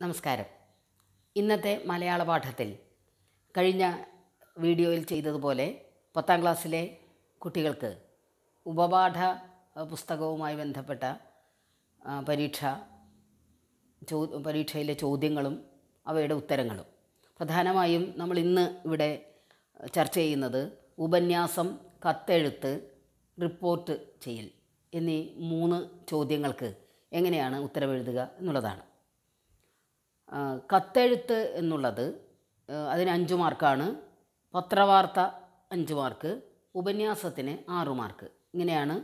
നമസ്കാരം ഇന്നത്തെ മലയാള പാഠത്തിൽ കഴിഞ്ഞ വീഡിയോയിൽ ചെയ്തതുപോലെ പത്താം ക്ലാസ്സിലെ കുട്ടികൾക്ക് ഉപപാഠ അഹ്, പുസ്തകവുമായി ബന്ധപ്പെട്ട ആ, പരീക്ഷ ചോ പരീക്ഷയിലെ ചോദ്യങ്ങളും അവയുടെ ഉത്തരങ്ങളും പ്രധാനമായും നമ്മൾ ഇന്ന് ഇവിടെ ചർച്ച ചെയ്യുന്നത് ഉപന്യാസം കത്തെഴുത്ത് റിപ്പോർട്ട് ചെയ്യൽ എന്നീ മൂന്ന് ചോദ്യങ്ങൾക്ക് എങ്ങനെയാണ് ഉത്തരവെഴുതുക എന്നുള്ളതാണ് ആ, കത്തെഴുത്ത് എന്നുള്ളത് ആ, അതിന് അഞ്ച് മാർക്കാണ് പത്രവാർത്ത അഞ്ച് മാർക്ക് ഉപന്യാസത്തിന് ആറ് മാർക്ക് ഇങ്ങനെയാണ്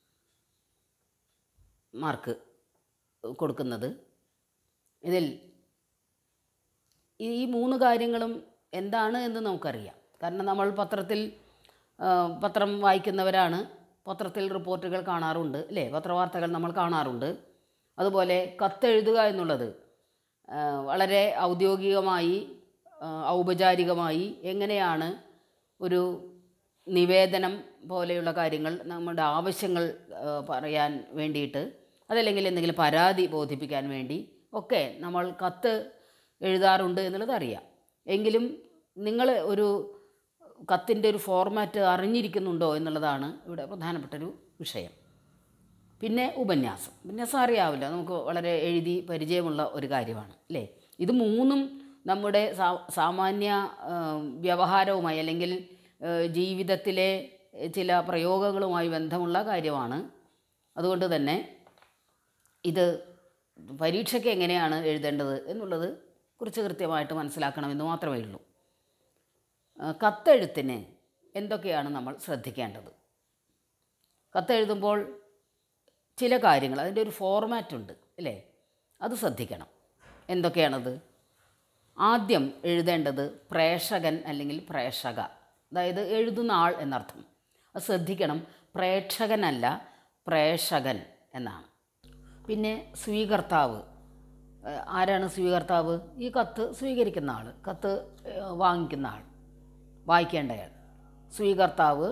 മാർക്ക് കൊടുക്കുന്നത് ഇതിൽ ഈ മൂന്ന് കാര്യങ്ങളും എന്താണ് എന്ന് നമുക്കറിയാം കാരണം നമ്മൾ പത്രത്തിൽ ആ, പത്രം വായിക്കുന്നവരാണ് പത്രത്തിൽ റിപ്പോർട്ടുകൾ കാണാറുണ്ട് അല്ലേ പത്രവാർത്തകൾ നമ്മൾ കാണാറുണ്ട് അതുപോലെ കത്തെഴുതുക എന്നുള്ളത് ആ, വളരെ ഔദ്യോഗികമായി ആ, ഔപചാരികമായി എങ്ങനെയാണ് ഒരു നിവേദനം പോലെയുള്ള കാര്യങ്ങൾ നമ്മുടെ ആവശ്യങ്ങൾ ആ, പറയാൻ വേണ്ടിയിട്ട് അതല്ലെങ്കിൽ എന്തെങ്കിലും പരാതി ബോധിപ്പിക്കാൻ വേണ്ടി ഒക്കെ നമ്മൾ കത്ത് എഴുതാറുണ്ട് എന്നുള്ളത് അറിയാം എങ്കിലും നിങ്ങൾ ഒരു കത്തിൻ്റെ ഒരു ഫോർമാറ്റ് അറിഞ്ഞിരിക്കുന്നുണ്ടോ എന്നുള്ളതാണ് ഇവിടെ പ്രധാനപ്പെട്ടൊരു വിഷയം പിന്നെ ഉപന്യാസം ഉപന്യാസം അറിയാവില്ല നമുക്ക് വളരെ എഴുതി പരിചയമുള്ള ഒരു കാര്യമാണ് അല്ലേ ഇത് മൂന്നും നമ്മുടെ സാ- സാമാന്യ ആ, വ്യവഹാരവുമായി അല്ലെങ്കിൽ ആ, ജീവിതത്തിലെ ചില പ്രയോഗങ്ങളുമായി ബന്ധമുള്ള കാര്യമാണ് അതുകൊണ്ട് തന്നെ ഇത് പരീക്ഷയ്ക്ക് എങ്ങനെയാണ് എഴുതേണ്ടത് എന്നുള്ളത് കുറിച്ച് കൃത്യമായിട്ട് മനസ്സിലാക്കണമെന്ന് മാത്രമേ ഉള്ളൂ ആ, കത്തെഴുത്തിന് എന്തൊക്കെയാണ് നമ്മൾ ശ്രദ്ധിക്കേണ്ടത് കത്തെഴുതുമ്പോൾ ചില കാര്യങ്ങൾ അതിൻ്റെ ഒരു ഫോർമാറ്റ് ഉണ്ട് അല്ലേ അത് ശ്രദ്ധിക്കണം എന്തൊക്കെയാണത് ആദ്യം എഴുതേണ്ടത് പ്രേക്ഷകൻ അല്ലെങ്കിൽ പ്രേക്ഷക അതായത് എഴുതുന്ന ആൾ എന്നർത്ഥം അത് ശ്രദ്ധിക്കണം പ്രേക്ഷകനല്ല പ്രേക്ഷകൻ എന്നാണ് പിന്നെ സ്വീകർത്താവ് ഏഹ് ആരാണ് സ്വീകർത്താവ് ഈ കത്ത് സ്വീകരിക്കുന്ന ആൾ കത്ത് ഏഹ് വാങ്ങിക്കുന്ന ആൾ വായിക്കേണ്ടയാൾ സ്വീകർത്താവ്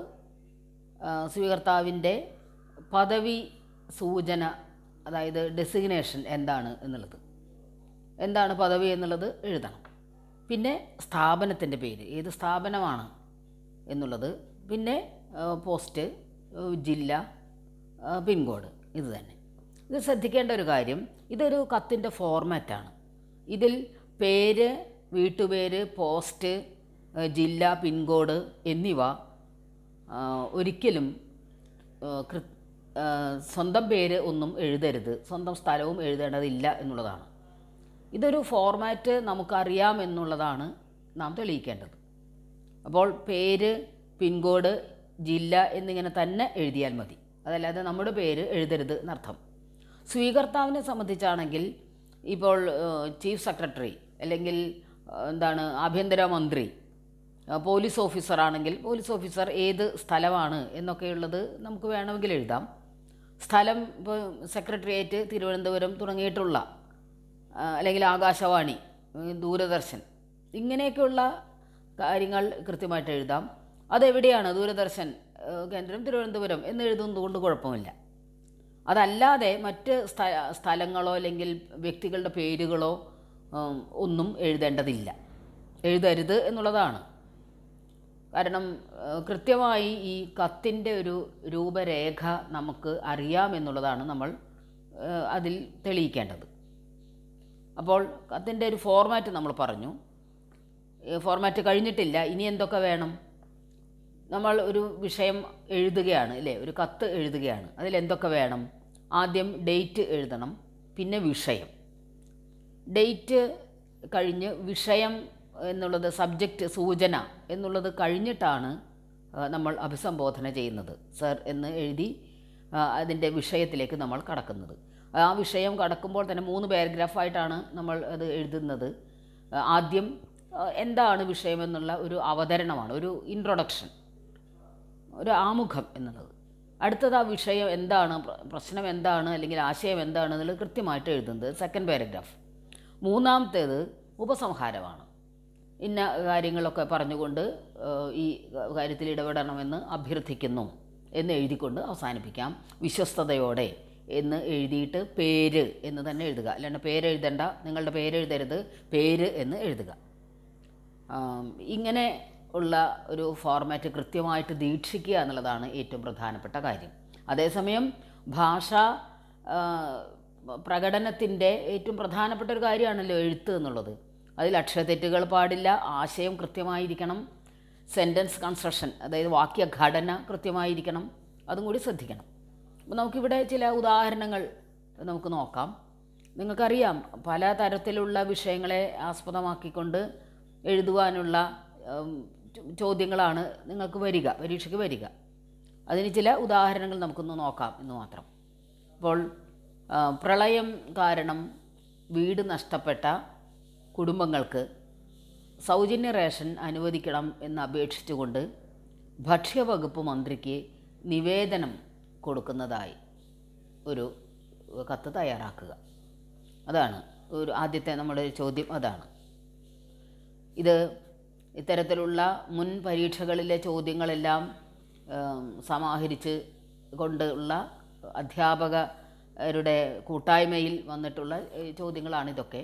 ആ, സ്വീകർത്താവിൻ്റെ പദവി സൂചന അതായത് ഡെസിഗ്നേഷൻ എന്താണ് എന്നുള്ളത് എന്താണ് പദവി എന്നുള്ളത് എഴുതണം പിന്നെ സ്ഥാപനത്തിൻ്റെ പേര് ഏത് സ്ഥാപനമാണ് എന്നുള്ളത് പിന്നെ ആ, പോസ്റ്റ് ആ, ജില്ല ആ, പിൻകോഡ് ഇത് തന്നെ ഇത് ശ്രദ്ധിക്കേണ്ട ഒരു കാര്യം ഇതൊരു കത്തിൻ്റെ ഫോർമാറ്റാണ് ഇതിൽ പേര് വീട്ടുപേര് പോസ്റ്റ് ആ, ജില്ല പിൻകോഡ് എന്നിവ ആ, ഒരിക്കലും ആ, കൃ ആ, സ്വന്തം പേര് ഒന്നും എഴുതരുത് സ്വന്തം സ്ഥലവും എഴുതേണ്ടതില്ല എന്നുള്ളതാണ് ഇതൊരു ഫോർമാറ്റ് നമുക്കറിയാം എന്നുള്ളതാണ് നാം തെളിയിക്കേണ്ടത് അപ്പോൾ പേര് പിൻകോഡ് ജില്ല എന്നിങ്ങനെ തന്നെ എഴുതിയാൽ മതി അതല്ലാതെ നമ്മുടെ പേര് എഴുതരുത് എന്നർത്ഥം സ്വീകർത്താവിനെ സംബന്ധിച്ചാണെങ്കിൽ ഇപ്പോൾ ഏഹ്, ചീഫ് സെക്രട്ടറി അല്ലെങ്കിൽ ഏഹ്, എന്താണ് ആഭ്യന്തരമന്ത്രി ഏഹ്, പോലീസ് ഓഫീസറാണെങ്കിൽ പോലീസ് ഓഫീസർ ഏത് സ്ഥലമാണ് എന്നൊക്കെയുള്ളത് നമുക്ക് വേണമെങ്കിൽ എഴുതാം സ്ഥലം ഇപ്പോൾ സെക്രട്ടേറിയറ്റ് തിരുവനന്തപുരം തുടങ്ങിയിട്ടുള്ള ആ, അല്ലെങ്കിൽ ആകാശവാണി ഉം, ദൂരദർശൻ ഇങ്ങനെയൊക്കെയുള്ള കാര്യങ്ങൾ കൃത്യമായിട്ട് എഴുതാം അതെവിടെയാണ് ദൂരദർശൻ ഏ, കേന്ദ്രം തിരുവനന്തപുരം എന്ന് എഴുതുന്നത് കൊണ്ട് കുഴപ്പമില്ല അതല്ലാതെ മറ്റ് സ്ഥ സ്ഥലങ്ങളോ അല്ലെങ്കിൽ വ്യക്തികളുടെ പേരുകളോ ഉം, ഒന്നും എഴുതേണ്ടതില്ല എഴുതരുത് എന്നുള്ളതാണ് കാരണം ഏഹ്, കൃത്യമായി ഈ കത്തിൻ്റെ ഒരു രൂപരേഖ നമുക്ക് അറിയാമെന്നുള്ളതാണ് നമ്മൾ ഏഹ്, അതിൽ തെളിയിക്കേണ്ടത് അപ്പോൾ കത്തിൻ്റെ ഒരു ഫോർമാറ്റ് നമ്മൾ പറഞ്ഞു ഏഹ്, ഫോർമാറ്റ് കഴിഞ്ഞിട്ടില്ല ഇനി എന്തൊക്കെ വേണം നമ്മൾ ഒരു വിഷയം എഴുതുകയാണ് അല്ലേ ഒരു കത്ത് എഴുതുകയാണ് അതിൽ എന്തൊക്കെ വേണം ആദ്യം ഡേറ്റ് എഴുതണം പിന്നെ വിഷയം ഡേറ്റ് കഴിഞ്ഞ് വിഷയം എന്നുള്ളത് സബ്ജക്റ്റ് സൂചന എന്നുള്ളത് കഴിഞ്ഞിട്ടാണ് ആ, നമ്മൾ അഭിസംബോധന ചെയ്യുന്നത് സർ എന്ന് എഴുതി ആ, അതിൻ്റെ വിഷയത്തിലേക്ക് നമ്മൾ കടക്കുന്നത് ആ വിഷയം കടക്കുമ്പോൾ തന്നെ മൂന്ന് പാരഗ്രാഫായിട്ടാണ് നമ്മൾ അത് എഴുതുന്നത് ആ, ആദ്യം ആ, എന്താണ് വിഷയം എന്നുള്ള ഒരു അവതരണമാണ് ഒരു ഇൻട്രൊഡക്ഷൻ ഒരു ആമുഖം എന്നുള്ളത് അടുത്തത് ആ വിഷയം എന്താണ് പ്ര- പ്രശ്നം എന്താണ് അല്ലെങ്കിൽ ആശയം എന്താണ് എന്നുള്ളത് കൃത്യമായിട്ട് എഴുതുന്നത് സെക്കൻഡ് പാരഗ്രാഫ് മൂന്നാമത്തേത് ഉപസംഹാരമാണ് ഇന്ന കാര്യങ്ങളൊക്കെ പറഞ്ഞുകൊണ്ട് ഏഹ്, ഈ കാര്യത്തിൽ ഇടപെടണമെന്ന് അഭ്യർത്ഥിക്കുന്നു എന്ന് എഴുതിക്കൊണ്ട് അവസാനിപ്പിക്കാം വിശ്വസ്തയോടെ എന്ന് എഴുതിയിട്ട് പേര് എന്ന് തന്നെ എഴുതുക അല്ലാണ്ട് പേര് എഴുതണ്ട നിങ്ങളുടെ പേര് എഴുതരുത് പേര് എന്ന് എഴുതുക ആം, ഇങ്ങനെ ഉള്ള ഒരു ഫോർമാറ്റ് കൃത്യമായിട്ട് ദീക്ഷിക്കുക എന്നുള്ളതാണ് ഏറ്റവും പ്രധാനപ്പെട്ട കാര്യം അതേസമയം ഭാഷ പ്രകടനത്തിൻ്റെ ഏറ്റവും പ്രധാനപ്പെട്ട ഒരു കാര്യമാണല്ലോ എഴുത്ത് എന്നുള്ളത് അതിൽ അക്ഷരത്തെറ്റുകൾ പാടില്ല ആശയം കൃത്യമായിരിക്കണം സെൻറ്റൻസ് കൺസ്ട്രക്ഷൻ അതായത് വാക്യഘടന കൃത്യമായിരിക്കണം അതും കൂടി ശ്രദ്ധിക്കണം അപ്പോൾ നമുക്കിവിടെ ചില ഉദാഹരണങ്ങൾ നമുക്ക് നോക്കാം നിങ്ങൾക്കറിയാം പല തരത്തിലുള്ള വിഷയങ്ങളെ ആസ്പദമാക്കിക്കൊണ്ട് എഴുതുവാനുള്ള ഉം, ചോ- ചോദ്യങ്ങളാണ് നിങ്ങൾക്ക് വരിക പരീക്ഷയ്ക്ക് വരിക അതിന് ചില ഉദാഹരണങ്ങൾ നമുക്കൊന്ന് നോക്കാം എന്ന് മാത്രം അപ്പോൾ ആ, പ്രളയം കാരണം വീട് നഷ്ടപ്പെട്ട കുടുംബങ്ങൾക്ക് സൗജന്യ റേഷൻ അനുവദിക്കണം എന്ന് അപേക്ഷിച്ചുകൊണ്ട് ഭക്ഷ്യവകുപ്പ് മന്ത്രിക്ക് നിവേദനം കൊടുക്കുന്നതായി ഒരു കത്ത് തയ്യാറാക്കുക അതാണ് ഒരു ആദ്യത്തെ നമ്മുടെ ഒരു ചോദ്യം അതാണ് ഇത് ഇത്തരത്തിലുള്ള മുൻ പരീക്ഷകളിലെ ചോദ്യങ്ങളെല്ലാം ഏം, സമാഹരിച്ച് കൊണ്ടുള്ള അധ്യാപകരുടെ കൂട്ടായ്മയിൽ വന്നിട്ടുള്ള ഏ, ചോദ്യങ്ങളാണ് ഇതൊക്കെ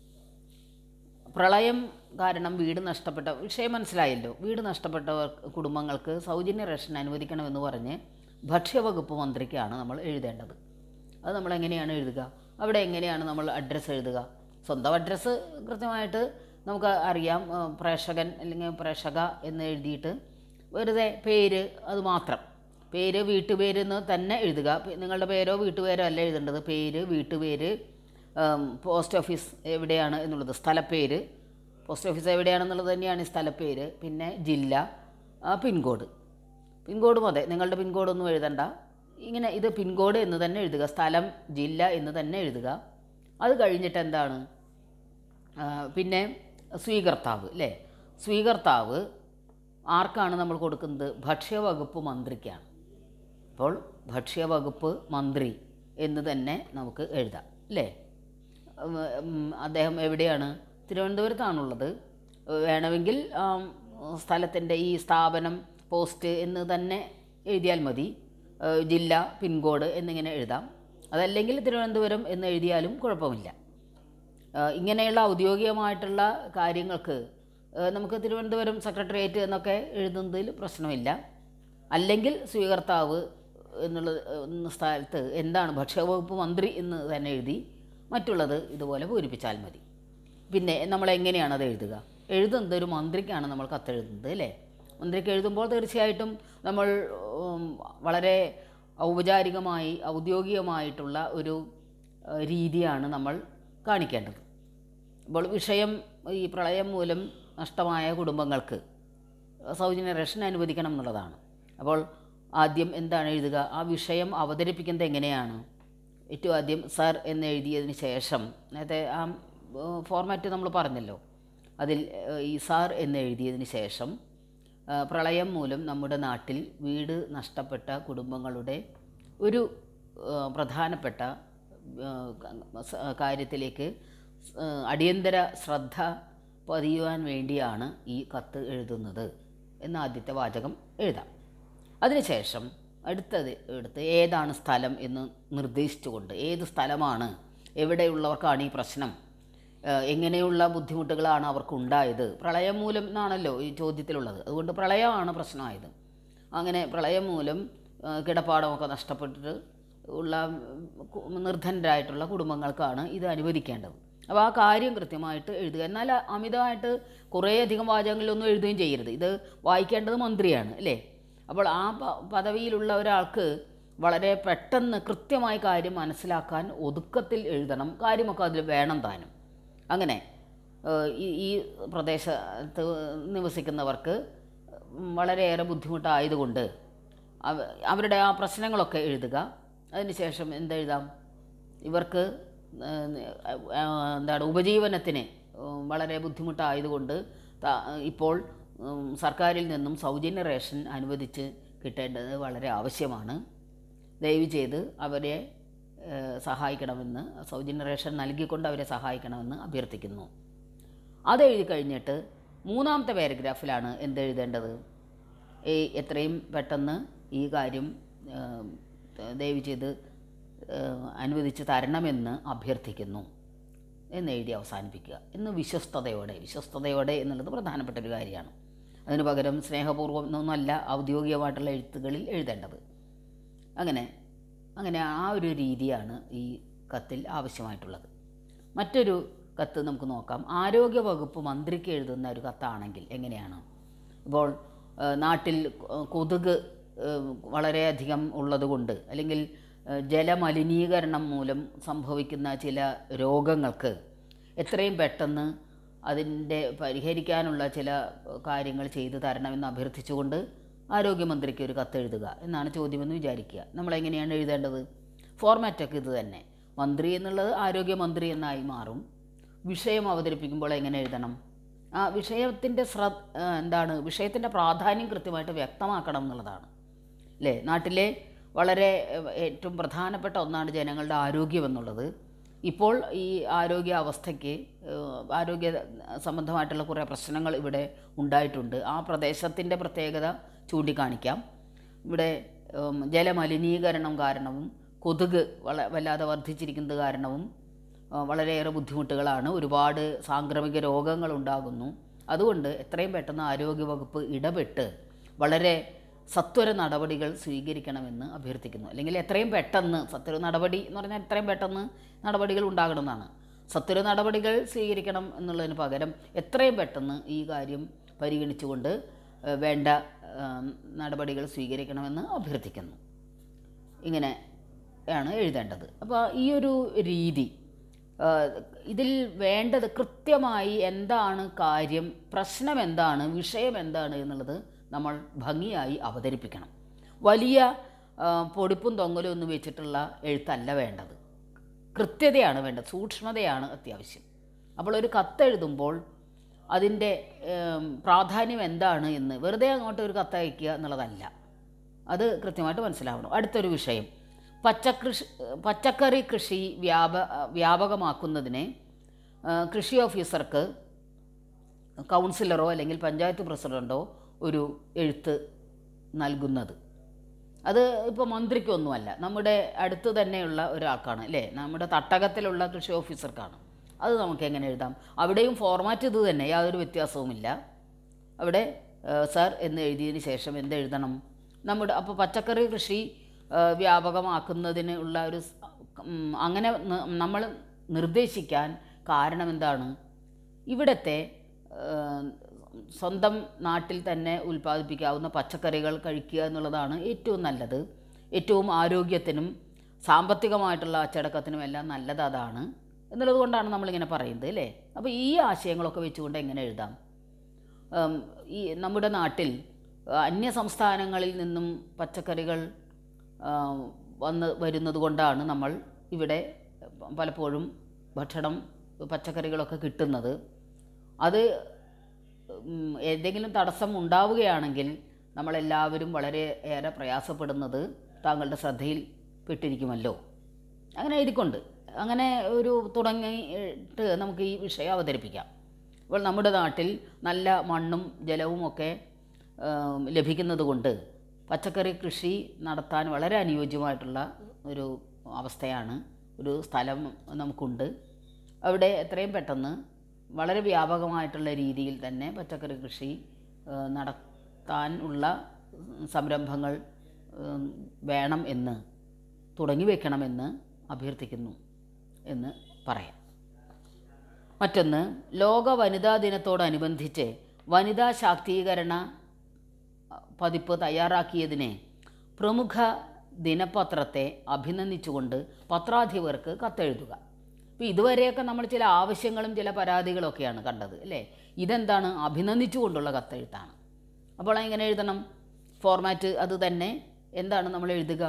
പ്രളയം കാരണം വീട് നഷ്ടപ്പെട്ട വിഷയം മനസ്സിലായല്ലോ വീട് നഷ്ടപ്പെട്ടവർ കുടുംബങ്ങൾക്ക് സൗജന്യ റേഷൻ അനുവദിക്കണമെന്ന് പറഞ്ഞ് ഭക്ഷ്യവകുപ്പ് മന്ത്രിക്കാണ് നമ്മൾ എഴുതേണ്ടത് അത് നമ്മൾ എങ്ങനെയാണ് എഴുതുക അവിടെ എങ്ങനെയാണ് നമ്മൾ അഡ്രസ്സ് എഴുതുക സ്വന്തം അഡ്രസ്സ് കൃത്യമായിട്ട് നമുക്ക് അറിയാം ആ, പ്രേക്ഷകൻ അല്ലെങ്കിൽ പ്രേക്ഷക എന്ന് എഴുതിയിട്ട് വെറുതെ പേര് അത് മാത്രം പേര് വീട്ടുപേര് എന്ന് തന്നെ എഴുതുക പി- നിങ്ങളുടെ പേരോ വീട്ടുപേരോ അല്ല എഴുതേണ്ടത് പേര് വീട്ടുപേര് ആം, പോസ്റ്റ് ഓഫീസ് എവിടെയാണ് എന്നുള്ളത് സ്ഥലപ്പേര് പോസ്റ്റ് ഓഫീസ് എവിടെയാണെന്നുള്ളത് തന്നെയാണ് ഈ സ്ഥലപ്പേര് പിന്നെ ജില്ല ആ, പിൻകോഡ് പിൻകോഡും അതെ നിങ്ങളുടെ പിൻകോഡൊന്നും എഴുതണ്ട ഇങ്ങനെ ഇത് പിൻകോഡ് എന്ന് തന്നെ എഴുതുക സ്ഥലം ജില്ല എന്ന് തന്നെ എഴുതുക അത് കഴിഞ്ഞിട്ട് എന്താണ് ആ, പിന്നെ സ്വീകർത്താവ് അല്ലേ സ്വീകർത്താവ് ആർക്കാണ് നമ്മൾ കൊടുക്കുന്നത് ഭക്ഷ്യവകുപ്പ് മന്ത്രിക്കാണ് അപ്പോൾ ഭക്ഷ്യവകുപ്പ് മന്ത്രി എന്ന് തന്നെ നമുക്ക് എഴുതാം അല്ലേ ഉം, ഉം, അദ്ദേഹം എവിടെയാണ് തിരുവനന്തപുരത്താണുള്ളത് വേണമെങ്കിൽ സ്ഥലത്തിൻ്റെ ഈ സ്ഥാപനം പോസ്റ്റ് എന്ന് തന്നെ എഴുതിയാൽ മതി ഏഹ്, ജില്ല പിൻകോഡ് എന്നിങ്ങനെ എഴുതാം അതല്ലെങ്കിൽ തിരുവനന്തപുരം എന്ന് എഴുതിയാലും കുഴപ്പമില്ല ഏഹ് ഇങ്ങനെയുള്ള ഔദ്യോഗികമായിട്ടുള്ള കാര്യങ്ങൾക്ക് ഏഹ് നമുക്ക് തിരുവനന്തപുരം സെക്രട്ടേറിയറ്റ് എന്നൊക്കെ എഴുതുന്നതിൽ പ്രശ്നമില്ല അല്ലെങ്കിൽ സ്വീകർത്താവ് എന്നുള്ള എന്ന സ്ഥലത്ത് എന്താണ് ഭക്ഷ്യവകുപ്പ് മന്ത്രി എന്ന് തന്നെ എഴുതി മറ്റുള്ളത് ഇതുപോലെ പൂരിപ്പിച്ചാൽ മതി പിന്നെ നമ്മൾ എങ്ങനെയാണ് അത് എഴുതുക എഴുതുന്നത് ഒരു മന്ത്രിക്കാണ് നമ്മൾ കത്തെഴുതുന്നത് അല്ലേ മന്ത്രിക്ക് എഴുതുമ്പോൾ തീർച്ചയായിട്ടും നമ്മൾ ഉം, വളരെ ഔപചാരികമായി ഔദ്യോഗികമായിട്ടുള്ള ഒരു ഏഹ്, രീതിയാണ് നമ്മൾ കാണിക്കേണ്ടത് അപ്പോൾ വിഷയം ഈ പ്രളയം മൂലം നഷ്ടമായ കുടുംബങ്ങൾക്ക് സൗജന്യ റേഷൻ അനുവദിക്കണം എന്നുള്ളതാണ് അപ്പോൾ ആദ്യം എന്താണ് എഴുതുക ആ വിഷയം അവതരിപ്പിക്കുന്നത് എങ്ങനെയാണ് ഏറ്റവും ആദ്യം സർ എന്ന് എഴുതിയതിന് ശേഷം നേരത്തെ ആ ഫോർമാറ്റ് നമ്മൾ പറഞ്ഞല്ലോ അതിൽ ഏഹ്, ഈ സാർ എന്ന് എഴുതിയതിന് ശേഷം ആ, പ്രളയം മൂലം നമ്മുടെ നാട്ടിൽ വീട് നഷ്ടപ്പെട്ട കുടുംബങ്ങളുടെ ഒരു ആ, പ്രധാനപ്പെട്ട ആ, സ- കാര്യത്തിലേക്ക് സ്- ആ, അടിയന്തര ശ്രദ്ധ പതിയുവാൻ വേണ്ടിയാണ് ഈ കത്ത് എഴുതുന്നത് എന്ന ആദ്യത്തെ വാചകം എഴുതാം അതിനുശേഷം അടുത്തത് എടുത്ത് ഏതാണ് സ്ഥലം എന്ന് നിർദ്ദേശിച്ചുകൊണ്ട് ഏത് സ്ഥലമാണ് എവിടെയുള്ളവർക്കാണ് ഈ പ്രശ്നം ഏഹ് എങ്ങനെയുള്ള ബുദ്ധിമുട്ടുകളാണ് അവർക്കുണ്ടായത് പ്രളയം മൂലം എന്നാണല്ലോ ഈ ചോദ്യത്തിലുള്ളത് അതുകൊണ്ട് പ്രളയമാണ് പ്രശ്നമായത് അങ്ങനെ പ്രളയം മൂലം ഏഹ് കിടപ്പാടമൊക്കെ നഷ്ടപ്പെട്ടിട്ട് ഉള്ള ഉം, കു- നിർധനരായിട്ടുള്ള കുടുംബങ്ങൾക്കാണ് ഇത് അനുവദിക്കേണ്ടത് അപ്പോൾ ആ കാര്യം കൃത്യമായിട്ട് എഴുതുക എന്നാൽ അമിതമായിട്ട് കുറേയധികം വാചകങ്ങളിലൊന്നും എഴുതുകയും ചെയ്യരുത് ഇത് വായിക്കേണ്ടത് മന്ത്രിയാണ് അല്ലേ അപ്പോൾ ആ പ- പദവിയിലുള്ള ഒരാൾക്ക് വളരെ പെട്ടെന്ന് കൃത്യമായി കാര്യം മനസ്സിലാക്കാൻ ഒതുക്കത്തിൽ എഴുതണം കാര്യമൊക്കെ അതിൽ വേണം താനും അങ്ങനെ ഏഹ്, ഈ ഈ പ്രദേശത്ത് നിവസിക്കുന്നവർക്ക് വളരെയേറെ ബുദ്ധിമുട്ടായതുകൊണ്ട് അവ- അവരുടെ ആ പ്രശ്നങ്ങളൊക്കെ എഴുതുക അതിനുശേഷം എന്തെഴുതാം ഇവർക്ക് ഏഹ്, ഏഹ്, എന്താണ് ഉപജീവനത്തിന് ഏഹ്, വളരെ ബുദ്ധിമുട്ടായതുകൊണ്ട് ത- ഇപ്പോൾ ഉം, സർക്കാരിൽ നിന്നും സൗജന്യ റേഷൻ അനുവദിച്ച് കിട്ടേണ്ടത് വളരെ ആവശ്യമാണ് ദയവ് ചെയ്ത് അവരെ ഏഹ്, സഹായിക്കണമെന്ന് സൗജന്യ റേഷൻ നൽകിക്കൊണ്ട് അവരെ സഹായിക്കണമെന്ന് അഭ്യർത്ഥിക്കുന്നു അത് എഴുതി കഴിഞ്ഞിട്ട് മൂന്നാമത്തെ പാരഗ്രാഫിലാണ് എന്തെഴുതേണ്ടത് ഈ എത്രയും പെട്ടെന്ന് ഈ കാര്യം ഏം, ദയവ് ചെയ്ത് ഏഹ്, അനുവദിച്ച് തരണമെന്ന് അഭ്യർത്ഥിക്കുന്നു എന്ന് എഴുതി അവസാനിപ്പിക്കുക എന്ന് വിശ്വസ്തയോടെ വിശ്വസ്തയോടെ എന്നുള്ളത് പ്രധാനപ്പെട്ട ഒരു കാര്യമാണ് അതിന് പകരം സ്നേഹപൂർവ്വം എന്നൊന്നല്ല ഔദ്യോഗികമായിട്ടുള്ള എഴുത്തുകളിൽ എഴുതേണ്ടത് അങ്ങനെ അങ്ങനെ ആ ഒരു രീതിയാണ് ഈ കത്തിൽ ആവശ്യമായിട്ടുള്ളത് മറ്റൊരു കത്ത് നമുക്ക് നോക്കാം ആരോഗ്യ വകുപ്പ് മന്ത്രിക്ക് എഴുതുന്ന ഒരു കത്താണെങ്കിൽ എങ്ങനെയാണ് ഇപ്പോൾ ആ, നാട്ടിൽ കൊ- കൊതുക് ആ, വളരെയധികം ഉള്ളതുകൊണ്ട് അല്ലെങ്കിൽ ആ, ജലമലിനീകരണം മൂലം സംഭവിക്കുന്ന ചില രോഗങ്ങൾക്ക് എത്രയും പെട്ടെന്ന് അതിൻ്റെ പരിഹരിക്കാനുള്ള ചില കാര്യങ്ങൾ ചെയ്തു തരണമെന്ന് അഭ്യർത്ഥിച്ചുകൊണ്ട് ആരോഗ്യമന്ത്രിക്ക് ഒരു കത്ത് എഴുതുക എന്നാണ് ചോദ്യമെന്ന് വിചാരിക്കുക നമ്മളെങ്ങനെയാണ് എഴുതേണ്ടത് ഫോർമാറ്റൊക്കെ ഇത് തന്നെ മന്ത്രി എന്നുള്ളത് ആരോഗ്യമന്ത്രി എന്നായി മാറും വിഷയം അവതരിപ്പിക്കുമ്പോൾ എങ്ങനെ എഴുതണം ആ വിഷയത്തിൻ്റെ ശ്ര ആ, എന്താണ് വിഷയത്തിൻ്റെ പ്രാധാന്യം കൃത്യമായിട്ട് വ്യക്തമാക്കണം എന്നുള്ളതാണ് അല്ലേ നാട്ടിലെ വളരെ ഏഹ്, ഏറ്റവും പ്രധാനപ്പെട്ട ഒന്നാണ് ജനങ്ങളുടെ ആരോഗ്യം എന്നുള്ളത് ഇപ്പോൾ ഈ ആരോഗ്യ അവസ്ഥയ്ക്ക് ഏഹ്, ആരോഗ്യ സംബന്ധമായിട്ടുള്ള കുറേ പ്രശ്നങ്ങൾ ഇവിടെ ഉണ്ടായിട്ടുണ്ട് ആ പ്രദേശത്തിൻ്റെ പ്രത്യേകത ചൂണ്ടിക്കാണിക്കാം ഇവിടെ ഉം, ജലമലിനീകരണം കാരണവും കൊതുക് വള വല്ലാതെ വർദ്ധിച്ചിരിക്കുന്നത് കാരണവും ആ, വളരെയേറെ ബുദ്ധിമുട്ടുകളാണ് ഒരുപാട് സാംക്രമിക രോഗങ്ങൾ ഉണ്ടാകുന്നു അതുകൊണ്ട് എത്രയും പെട്ടെന്ന് ആരോഗ്യവകുപ്പ് ഇടപെട്ട് വളരെ സത്വര നടപടികൾ സ്വീകരിക്കണമെന്ന് അഭ്യർത്ഥിക്കുന്നു അല്ലെങ്കിൽ എത്രയും പെട്ടെന്ന് സത്വര നടപടി എന്ന് പറഞ്ഞാൽ എത്രയും പെട്ടെന്ന് നടപടികൾ ഉണ്ടാകണമെന്നാണ് സത്വര നടപടികൾ സ്വീകരിക്കണം എന്നുള്ളതിന് പകരം എത്രയും പെട്ടെന്ന് ഈ കാര്യം പരിഗണിച്ചുകൊണ്ട് ഏഹ്, വേണ്ട ഏഹ്, നടപടികൾ സ്വീകരിക്കണമെന്ന് അഭ്യർത്ഥിക്കുന്നു ഇങ്ങനെ ആണ് എഴുതേണ്ടത് അപ്പോൾ ഈ ഒരു രീതി ആ, ഇതിൽ വേണ്ടത് കൃത്യമായി എന്താണ് കാര്യം പ്രശ്നം എന്താണ് വിഷയം എന്താണ് എന്നുള്ളത് നമ്മൾ ഭംഗിയായി അവതരിപ്പിക്കണം വലിയ ആ, പൊടിപ്പും തൊങ്ങലും ഒന്നും വെച്ചിട്ടുള്ള എഴുത്തല്ല വേണ്ടത് കൃത്യതയാണ് വേണ്ടത് സൂക്ഷ്മതയാണ് അത്യാവശ്യം അപ്പോൾ ഒരു കത്തെഴുതുമ്പോൾ അതിൻ്റെ ഏം, പ്രാധാന്യം എന്താണ് എന്ന് വെറുതെ അങ്ങോട്ട് ഒരു കത്തയക്കുക എന്നുള്ളതല്ല അത് കൃത്യമായിട്ട് മനസ്സിലാവണം അടുത്തൊരു വിഷയം പച്ചക്കൃഷി പച്ചക്കറി കൃഷി വ്യാപ വ്യാപകമാക്കുന്നതിന് ആ, കൃഷി ഓഫീസർക്ക് കൗൺസിലറോ അല്ലെങ്കിൽ പഞ്ചായത്ത് പ്രസിഡൻറ്റോ ഒരു എഴുത്ത് നൽകുന്നത് അത് ഇപ്പോൾ മന്ത്രിക്കൊന്നുമല്ല നമ്മുടെ അടുത്ത് തന്നെയുള്ള ഒരാൾക്കാണ് അല്ലേ നമ്മുടെ തട്ടകത്തിലുള്ള കൃഷി ഓഫീസർക്കാണ് അത് നമുക്ക് എങ്ങനെ എഴുതാം അവിടെയും ഫോർമാറ്റ് ഇത് തന്നെ യാതൊരു വ്യത്യാസവുമില്ല അവിടെ ഏഹ്, സർ എന്ന് എഴുതിയതിന് ശേഷം എന്ത് എഴുതണം നമ്മുടെ അപ്പോൾ പച്ചക്കറി കൃഷി ഏഹ്, വ്യാപകമാക്കുന്നതിന് ഉള്ള ഒരു സ്- ഉം, അങ്ങനെ ന- നമ്മൾ നിർദ്ദേശിക്കാൻ കാരണം എന്താണ് ഇവിടുത്തെ ഏഹ്, സ്വന്തം നാട്ടിൽ തന്നെ ഉൽപ്പാദിപ്പിക്കാവുന്ന പച്ചക്കറികൾ കഴിക്കുക എന്നുള്ളതാണ് ഏറ്റവും നല്ലത് ഏറ്റവും ആരോഗ്യത്തിനും സാമ്പത്തികമായിട്ടുള്ള അച്ചടക്കത്തിനും എല്ലാം നല്ലത് അതാണ് എന്നുള്ളത് കൊണ്ടാണ് നമ്മളിങ്ങനെ പറയുന്നത് അല്ലേ അപ്പോൾ ഈ ആശയങ്ങളൊക്കെ വെച്ചുകൊണ്ട് എങ്ങനെ എഴുതാം ഉം, ഈ നമ്മുടെ നാട്ടിൽ ആ, അന്യ സംസ്ഥാനങ്ങളിൽ നിന്നും പച്ചക്കറികൾ ആ, വന്ന് വരുന്നത് കൊണ്ടാണ് നമ്മൾ ഇവിടെ പലപ്പോഴും ഭക്ഷണം പച്ചക്കറികളൊക്കെ കിട്ടുന്നത് അത് ഉം, എന്തെങ്കിലും തടസ്സം ഉണ്ടാവുകയാണെങ്കിൽ നമ്മളെല്ലാവരും വളരെ ഏറെ പ്രയാസപ്പെടുന്നത് താങ്കളുടെ ശ്രദ്ധയിൽ പെട്ടിരിക്കുമല്ലോ അങ്ങനെ എഴുതിക്കൊണ്ട് അങ്ങനെ ഒരു തുടങ്ങിയിട്ട് നമുക്ക് ഈ വിഷയം അവതരിപ്പിക്കാം അപ്പോൾ നമ്മുടെ നാട്ടിൽ നല്ല മണ്ണും ജലവും ഒക്കെ ആം, ലഭിക്കുന്നത് കൊണ്ട് പച്ചക്കറി കൃഷി നടത്താൻ വളരെ അനുയോജ്യമായിട്ടുള്ള ഒരു അവസ്ഥയാണ് ഒരു സ്ഥലം നമുക്കുണ്ട് അവിടെ എത്രയും പെട്ടെന്ന് വളരെ വ്യാപകമായിട്ടുള്ള രീതിയിൽ തന്നെ പച്ചക്കറി കൃഷി ആ, നടത്താൻ ഉള്ള സംരംഭങ്ങൾ ഉം, വേണം എന്ന് തുടങ്ങി വെക്കണമെന്ന് അഭ്യർത്ഥിക്കുന്നു എന്ന് പറയാം മറ്റൊന്ന് ലോക വനിതാ ദിനത്തോടനുബന്ധിച്ച് വനിതാ ശാക്തീകരണ പതിപ്പ് തയ്യാറാക്കിയതിനെ പ്രമുഖ ദിനപത്രത്തെ അഭിനന്ദിച്ചുകൊണ്ട് പത്രാധിപർക്ക് കത്തെഴുതുക അപ്പോൾ ഇതുവരെയൊക്കെ നമ്മൾ ചില ആവശ്യങ്ങളും ചില പരാതികളൊക്കെയാണ് കണ്ടത് അല്ലേ ഇതെന്താണ് അഭിനന്ദിച്ചുകൊണ്ടുള്ള കത്തെഴുത്താണ് അപ്പോൾ എങ്ങനെ എഴുതണം ഫോർമാറ്റ് അത് തന്നെ എന്താണ് നമ്മൾ എഴുതുക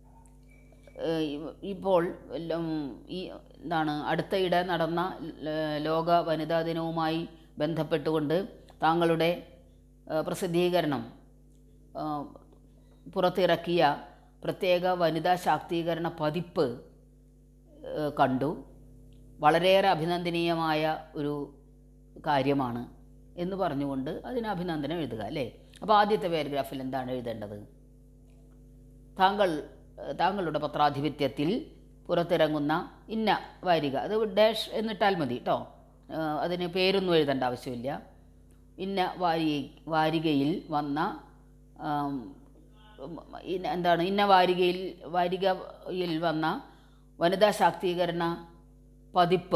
ഏഹ് ഇ- ഇപ്പോൾ ഉം, ഈ എന്താണ് അടുത്തയിടെ നടന്ന ല- ലോക വനിതാ ദിനവുമായി ബന്ധപ്പെട്ടുകൊണ്ട് താങ്കളുടെ ഏഹ്, പ്രസിദ്ധീകരണം ഏഹ്, പുറത്തിറക്കിയ പ്രത്യേക വനിതാ ശാക്തീകരണ പതിപ്പ് ഏഹ്, കണ്ടു വളരെയേറെ അഭിനന്ദനീയമായ ഒരു കാര്യമാണ് എന്ന് പറഞ്ഞുകൊണ്ട് അതിന് അഭിനന്ദനം എഴുതുക അല്ലേ അപ്പോൾ ആദ്യത്തെ പാരഗ്രാഫിൽ എന്താണ് എഴുതേണ്ടത് താങ്കൾ ഏഹ്, താങ്കളുടെ പത്രാധിപത്യത്തിൽ പുറത്തിറങ്ങുന്ന ഇന്ന വാരിക അത് ഡാഷ് എന്നിട്ടാൽ മതി കേട്ടോ അതിന് പേരൊന്നും എഴുതേണ്ട ആവശ്യമില്ല ഇന്ന വാരി വാരികയിൽ വന്ന ആം, ഇന്ന- എന്താണ് ഇന്ന വാരികയിൽ വാരികയിൽ വന്ന വനിതാ ശാക്തീകരണ പതിപ്പ്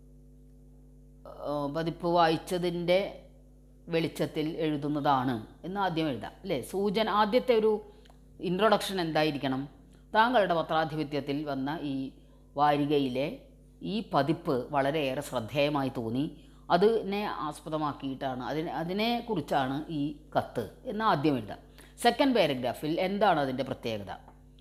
ആ, പതിപ്പ് വായിച്ചതിൻ്റെ വെളിച്ചത്തിൽ എഴുതുന്നതാണ് എന്ന് ആദ്യം എഴുതാം അല്ലേ സൂചന ആദ്യത്തെ ഒരു ഇൻട്രൊഡക്ഷൻ എന്തായിരിക്കണം താങ്കളുടെ പത്രാധിപത്യത്തിൽ വന്ന ഈ വാരികയിലെ ഈ പതിപ്പ് വളരെയേറെ ശ്രദ്ധേയമായി തോന്നി അതിനെ ആസ്പദമാക്കിയിട്ടാണ് അതിനെ അതിനെക്കുറിച്ചാണ് ഈ കത്ത് എന്ന് ആദ്യം എഴുതാം സെക്കൻഡ് പാരഗ്രാഫിൽ എന്താണ് അതിൻ്റെ പ്രത്യേകത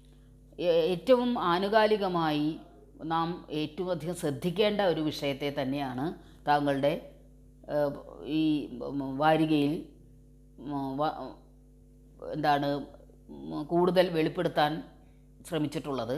ഏ- ഏറ്റവും ആനുകാലികമായി നാം ഏറ്റവും അധികം ശ്രദ്ധിക്കേണ്ട ഒരു വിഷയത്തെ തന്നെയാണ് താങ്കളുടെ ഏഹ്, ഈ ഉം, വാരികയിൽ ഉം, വ- എന്താണ് ഉം, കൂടുതൽ വെളിപ്പെടുത്താൻ ശ്രമിച്ചിട്ടുള്ളത്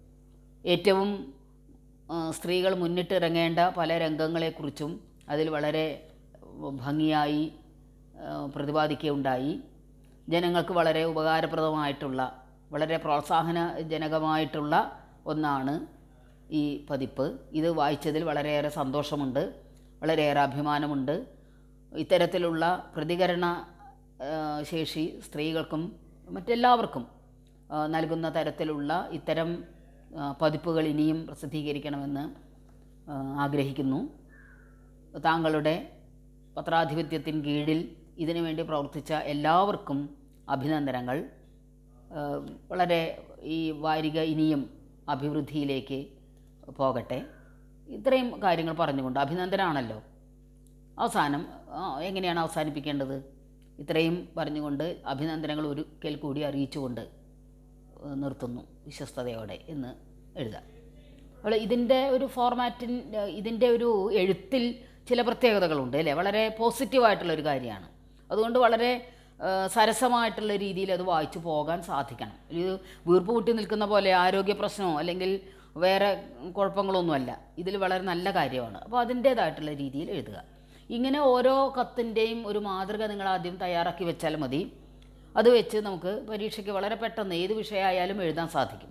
ഏറ്റവും ആ, സ്ത്രീകൾ മുന്നിട്ടിറങ്ങേണ്ട പല രംഗങ്ങളെക്കുറിച്ചും അതിൽ വളരെ ഭംഗിയായി ആ, പ്രതിപാദിക്കുകയുണ്ടായി ജനങ്ങൾക്ക് വളരെ ഉപകാരപ്രദമായിട്ടുള്ള വളരെ പ്രോത്സാഹനജനകമായിട്ടുള്ള ഒന്നാണ് ഈ പതിപ്പ് ഇത് വായിച്ചതിൽ വളരെയേറെ സന്തോഷമുണ്ട് വളരെയേറെ അഭിമാനമുണ്ട് ഇത്തരത്തിലുള്ള പ്രതികരണ ആ, ശേഷി സ്ത്രീകൾക്കും മറ്റെല്ലാവർക്കും ആ, നൽകുന്ന തരത്തിലുള്ള ഇത്തരം ആ, പതിപ്പുകൾ ഇനിയും പ്രസിദ്ധീകരിക്കണമെന്ന് ആ, ആഗ്രഹിക്കുന്നു താങ്കളുടെ പത്രാധിപത്യത്തിന് കീഴിൽ ഇതിനു വേണ്ടി പ്രവർത്തിച്ച എല്ലാവർക്കും അഭിനന്ദനങ്ങൾ ആ, വളരെ ഈ വാരിക ഇനിയും അഭിവൃദ്ധിയിലേക്ക് പോകട്ടെ ഇത്രയും കാര്യങ്ങൾ പറഞ്ഞുകൊണ്ട് അഭിനന്ദനമാണല്ലോ അവസാനം ആ, എങ്ങനെയാണ് അവസാനിപ്പിക്കേണ്ടത് ഇത്രയും പറഞ്ഞുകൊണ്ട് അഭിനന്ദനങ്ങൾ ഒരിക്കൽ കൂടി അറിയിച്ചുകൊണ്ട് ഏഹ്, നിർത്തുന്നു വിശ്വസ്തയോടെ എന്ന് എഴുതാം അപ്പോൾ ഇതിൻ്റെ ഒരു ഫോർമാറ്റിൻ ഇതിൻ്റെ ഒരു എഴുത്തിൽ ചില പ്രത്യേകതകളുണ്ട് അല്ലേ വളരെ പോസിറ്റീവായിട്ടുള്ളൊരു കാര്യമാണ് അതുകൊണ്ട് വളരെ ഏഹ്, സരസമായിട്ടുള്ള രീതിയിൽ അത് വായിച്ചു പോകാൻ സാധിക്കണം ഇത് വീർപ്പ് കൂട്ടി നിൽക്കുന്ന പോലെ ആരോഗ്യ പ്രശ്നമോ അല്ലെങ്കിൽ വേറെ കുഴപ്പങ്ങളൊന്നുമല്ല ഇതിൽ വളരെ നല്ല കാര്യമാണ് അപ്പോൾ അതിൻ്റേതായിട്ടുള്ള രീതിയിൽ എഴുതുക ഇങ്ങനെ ഓരോ കത്തിൻ്റെയും ഒരു മാതൃക നിങ്ങൾ ആദ്യം തയ്യാറാക്കി വെച്ചാൽ മതി അത് വെച്ച് നമുക്ക് പരീക്ഷയ്ക്ക് വളരെ പെട്ടെന്ന് ഏത് വിഷയമായാലും എഴുതാൻ സാധിക്കും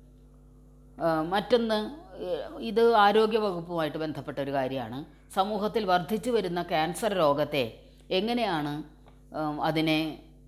ആ, മറ്റൊന്ന് ഏഹ്, ഇത് ആരോഗ്യ വകുപ്പുമായിട്ട് ബന്ധപ്പെട്ട ഒരു കാര്യമാണ് സമൂഹത്തിൽ വർദ്ധിച്ചു വരുന്ന ക്യാൻസർ രോഗത്തെ എങ്ങനെയാണ് ആം, അതിനെ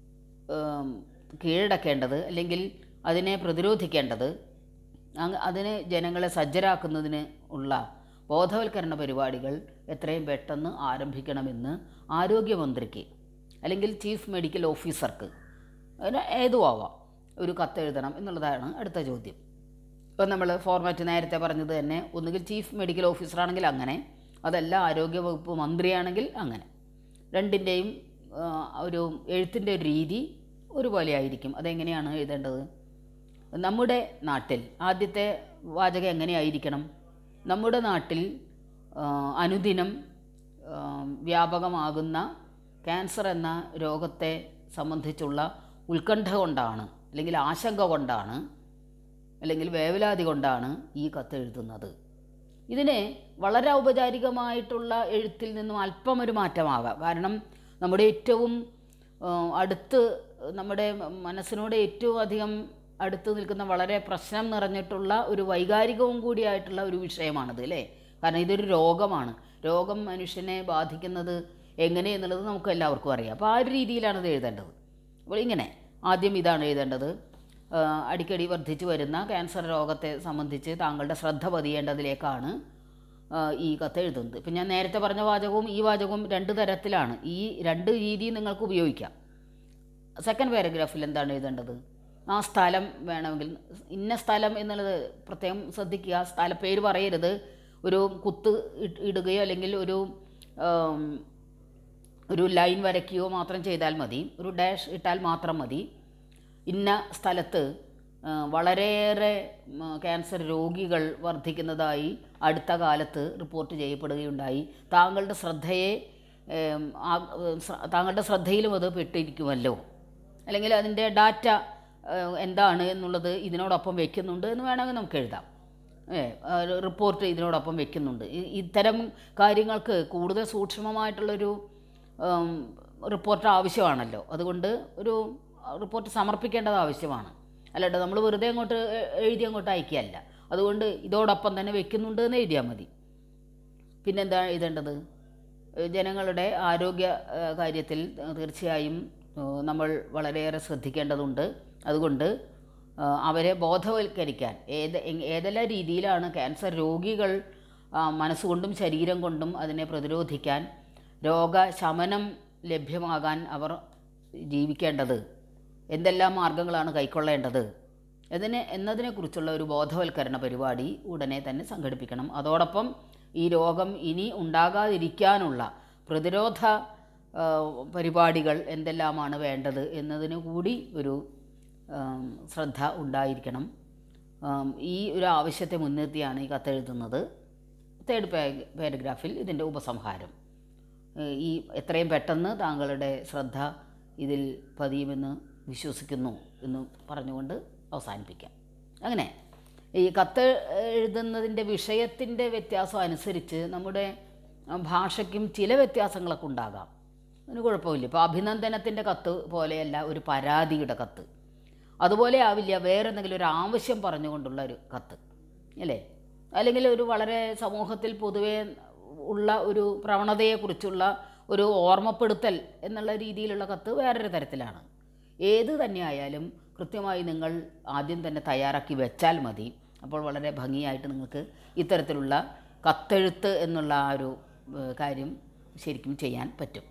ആം, കീഴടക്കേണ്ടത് അല്ലെങ്കിൽ അതിനെ പ്രതിരോധിക്കേണ്ടത് അങ്ങ് അതിന് ജനങ്ങളെ സജ്ജരാക്കുന്നതിന് ഉള്ള ബോധവൽക്കരണ പരിപാടികൾ എത്രയും പെട്ടെന്ന് ആരംഭിക്കണമെന്ന് ആരോഗ്യമന്ത്രിക്ക് അല്ലെങ്കിൽ ചീഫ് മെഡിക്കൽ ഓഫീസർക്ക് അതിന് ഏതും ആവാം ഒരു കത്ത് എഴുതണം എന്നുള്ളതാണ് അടുത്ത ചോദ്യം ഇപ്പം നമ്മൾ ഫോർമാറ്റ് നേരത്തെ പറഞ്ഞത് തന്നെ ഒന്നുകിൽ ചീഫ് മെഡിക്കൽ ഓഫീസറാണെങ്കിൽ അങ്ങനെ അതല്ല ആരോഗ്യവകുപ്പ് മന്ത്രിയാണെങ്കിൽ അങ്ങനെ രണ്ടിൻ്റെയും ആ, ഒരു എഴുത്തിൻ്റെ ഒരു രീതി ഒരുപോലെ ആയിരിക്കും അതെങ്ങനെയാണ് എഴുതേണ്ടത് നമ്മുടെ നാട്ടിൽ ആദ്യത്തെ വാചകം എങ്ങനെയായിരിക്കണം നമ്മുടെ നാട്ടിൽ ആ, അനുദിനം ആ, വ്യാപകമാകുന്ന ക്യാൻസർ എന്ന രോഗത്തെ സംബന്ധിച്ചുള്ള ഉത്കണ്ഠ കൊണ്ടാണ് അല്ലെങ്കിൽ ആശങ്ക കൊണ്ടാണ് അല്ലെങ്കിൽ വേവലാതി കൊണ്ടാണ് ഈ കത്ത് എഴുതുന്നത് ഇതിനെ വളരെ ഔപചാരികമായിട്ടുള്ള എഴുത്തിൽ നിന്നും അല്പം ഒരു മാറ്റമാകാം കാരണം നമ്മുടെ ഏറ്റവും ആ, അടുത്ത് നമ്മുടെ മനസ്സിനോട് ഏറ്റവും അധികം അടുത്ത് നിൽക്കുന്ന വളരെ പ്രശ്നം നിറഞ്ഞിട്ടുള്ള ഒരു വൈകാരികവും കൂടിയായിട്ടുള്ള ഒരു വിഷയമാണിത് അല്ലേ കാരണം ഇതൊരു രോഗമാണ് രോഗം മനുഷ്യനെ ബാധിക്കുന്നത് എങ്ങനെ എന്നുള്ളത് നമുക്ക് എല്ലാവർക്കും അറിയാം അപ്പോൾ ആ ഒരു രീതിയിലാണ് ഇത് എഴുതേണ്ടത് അപ്പോൾ ഇങ്ങനെ ആദ്യം ഇതാണ് എഴുതേണ്ടത് ആ, അടിക്കടി വർദ്ധിച്ചു വരുന്ന ക്യാൻസർ രോഗത്തെ സംബന്ധിച്ച് താങ്കളുടെ ശ്രദ്ധ പതിയേണ്ടതിലേക്കാണ് ആ, ഈ കത്ത് എഴുതുന്നത് ഇപ്പം ഞാൻ നേരത്തെ പറഞ്ഞ വാചകവും ഈ വാചകവും രണ്ട് തരത്തിലാണ് ഈ രണ്ട് രീതിയും നിങ്ങൾക്ക് ഉപയോഗിക്കാം സെക്കൻഡ് പാരഗ്രാഫിൽ എന്താണ് എഴുതേണ്ടത് ആ സ്ഥലം വേണമെങ്കിൽ ഇന്ന സ്ഥലം എന്നുള്ളത് പ്രത്യേകം ശ്രദ്ധിക്കുക സ്ഥലപ്പേര് പറയരുത് ഒരു കുത്ത് ഇട്ട് ഇടുകയോ അല്ലെങ്കിൽ ഒരു ആം, ഒരു ലൈൻ വരയ്ക്കുകയോ മാത്രം ചെയ്താൽ മതി ഒരു ഡാഷ് ഇട്ടാൽ മാത്രം മതി ഇന്ന സ്ഥലത്ത് ആ, വളരെയേറെ ഉം, ക്യാൻസർ രോഗികൾ വർദ്ധിക്കുന്നതായി അടുത്ത കാലത്ത് റിപ്പോർട്ട് ചെയ്യപ്പെടുകയുണ്ടായി താങ്കളുടെ ശ്രദ്ധയെ ഏം, ആ, ഏ, ശ്ര- താങ്കളുടെ ശ്രദ്ധയിലും അത് പെട്ടിരിക്കുമല്ലോ അല്ലെങ്കിൽ അതിൻ്റെ ഡാറ്റ ഏ, എന്താണ് എന്നുള്ളത് ഇതിനോടൊപ്പം വെക്കുന്നുണ്ട് എന്ന് വേണമെങ്കിൽ നമുക്ക് എഴുതാം ഏ, ആ, ഒരു റിപ്പോർട്ട് ഇതിനോടൊപ്പം വെക്കുന്നുണ്ട് ഇ- ഇത്തരം കാര്യങ്ങൾക്ക് കൂടുതൽ സൂക്ഷ്മമായിട്ടുള്ളൊരു ഉം, റിപ്പോർട്ട് ആവശ്യമാണല്ലോ അതുകൊണ്ട് ഒരു റിപ്പോർട്ട് സമർപ്പിക്കേണ്ടത് ആവശ്യമാണ് അല്ലാണ്ട് നമ്മൾ വെറുതെ അങ്ങോട്ട് എ- എഴുതി അങ്ങോട്ട് അയക്കുകയല്ല അതുകൊണ്ട് ഇതോടൊപ്പം തന്നെ വെക്കുന്നുണ്ട് എന്ന് എഴുതിയാൽ മതി പിന്നെന്താ എഴുതേണ്ടത് ഏഹ് ജനങ്ങളുടെ ആരോഗ്യ ഏഹ് കാര്യത്തിൽ തീർച്ചയായും ഏഹ് നമ്മൾ വളരെയേറെ ശ്രദ്ധിക്കേണ്ടതുണ്ട് അതുകൊണ്ട് ഏഹ് അവരെ ബോധവൽക്കരിക്കാൻ ഏത് എങ്- ഏതെല്ലാം രീതിയിലാണ് ക്യാൻസർ രോഗികൾ ആ, മനസ്സുകൊണ്ടും ശരീരം കൊണ്ടും അതിനെ പ്രതിരോധിക്കാൻ രോഗശമനം ലഭ്യമാകാൻ അവർ ജീവിക്കേണ്ടത് എന്തെല്ലാം മാർഗങ്ങളാണ് കൈക്കൊള്ളേണ്ടത് ഇതിന് എന്നതിനെക്കുറിച്ചുള്ള ഒരു ബോധവൽക്കരണ പരിപാടി ഉടനെ തന്നെ സംഘടിപ്പിക്കണം അതോടൊപ്പം ഈ രോഗം ഇനി ഉണ്ടാകാതിരിക്കാനുള്ള പ്രതിരോധ ആ, പരിപാടികൾ എന്തെല്ലാമാണ് വേണ്ടത് എന്നതിന് കൂടി ഒരു ആം, ശ്രദ്ധ ഉണ്ടായിരിക്കണം ആം, ഈ ഒരു ആവശ്യത്തെ മുൻനിർത്തിയാണ് ഈ കത്തെഴുതുന്നത് തേർഡ് പാ പാരഗ്രാഫിൽ ഇതിൻ്റെ ഉപസംഹാരം ഏഹ് ഈ എത്രയും പെട്ടെന്ന് താങ്കളുടെ ശ്രദ്ധ ഇതിൽ പതിയുമെന്ന് വിശ്വസിക്കുന്നു എന്ന് പറഞ്ഞുകൊണ്ട് അവസാനിപ്പിക്കാം അങ്ങനെ ഈ കത്ത് എഴുതുന്നതിൻ്റെ വിഷയത്തിൻ്റെ വ്യത്യാസം അനുസരിച്ച് നമ്മുടെ ആ, ഭാഷയ്ക്കും ചില വ്യത്യാസങ്ങളൊക്കെ ഉണ്ടാകാം അതിന് കുഴപ്പമില്ല ഇപ്പോൾ അഭിനന്ദനത്തിൻ്റെ കത്ത് പോലെയല്ല ഒരു പരാതിയുടെ കത്ത് അതുപോലെ ആവില്ല വേറെ എന്തെങ്കിലും ഒരു ആവശ്യം പറഞ്ഞുകൊണ്ടുള്ള ഒരു കത്ത് അല്ലേ അല്ലെങ്കിൽ ഒരു വളരെ സമൂഹത്തിൽ പൊതുവേ ഉള്ള ഒരു പ്രവണതയെക്കുറിച്ചുള്ള ഒരു ഓർമ്മപ്പെടുത്തൽ എന്നുള്ള രീതിയിലുള്ള കത്ത് വേറൊരു തരത്തിലാണ് ഏത് തന്നെയായാലും കൃത്യമായി നിങ്ങൾ ആദ്യം തന്നെ തയ്യാറാക്കി വെച്ചാൽ മതി അപ്പോൾ വളരെ ഭംഗിയായിട്ട് നിങ്ങൾക്ക് ഇത്തരത്തിലുള്ള കത്തെഴുത്ത് എന്നുള്ള ആ ഒരു ഏഹ്, കാര്യം ശരിക്കും ചെയ്യാൻ പറ്റും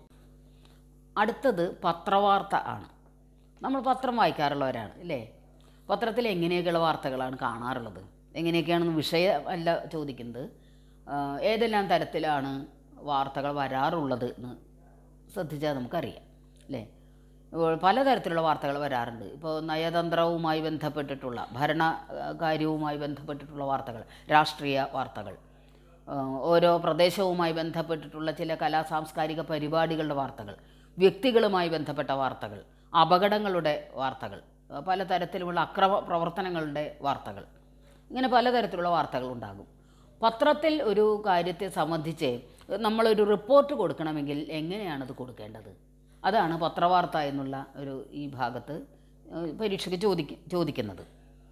അടുത്തത് പത്രവാർത്ത ആണ് നമ്മൾ പത്രം വായിക്കാറുള്ളവരാണ് അല്ലേ പത്രത്തിൽ എങ്ങനെയൊക്കെയുള്ള വാർത്തകളാണ് കാണാറുള്ളത് എങ്ങനെയൊക്കെയാണെന്ന് വിഷയം അല്ല ചോദിക്കുന്നത് ആ, ഏതെല്ലാം തരത്തിലാണ് വാർത്തകൾ വരാറുള്ളത് എന്ന് ശ്രദ്ധിച്ചാൽ നമുക്കറിയാം അല്ലേ ഇപ്പോൾ പലതരത്തിലുള്ള വാർത്തകൾ വരാറുണ്ട് ഇപ്പോൾ നയതന്ത്രവുമായി ബന്ധപ്പെട്ടിട്ടുള്ള ഭരണ ആ, കാര്യവുമായി ബന്ധപ്പെട്ടിട്ടുള്ള വാർത്തകൾ രാഷ്ട്രീയ വാർത്തകൾ ആ, ഓരോ പ്രദേശവുമായി ബന്ധപ്പെട്ടിട്ടുള്ള ചില കലാ സാംസ്കാരിക പരിപാടികളുടെ വാർത്തകൾ വ്യക്തികളുമായി ബന്ധപ്പെട്ട വാർത്തകൾ അപകടങ്ങളുടെ വാർത്തകൾ ആ, പലതരത്തിലുമുള്ള അക്രമ പ്രവർത്തനങ്ങളുടെ വാർത്തകൾ ഇങ്ങനെ പലതരത്തിലുള്ള വാർത്തകൾ ഉണ്ടാകും പത്രത്തിൽ ഒരു കാര്യത്തെ സംബന്ധിച്ച് നമ്മളൊരു റിപ്പോർട്ട് കൊടുക്കണമെങ്കിൽ എങ്ങനെയാണത് കൊടുക്കേണ്ടത് അതാണ് പത്രവാർത്ത എന്നുള്ള ഒരു ഈ ഭാഗത്ത് ഏഹ്, പരീക്ഷയ്ക്ക് ചോദിക്ക ചോദിക്കുന്നത്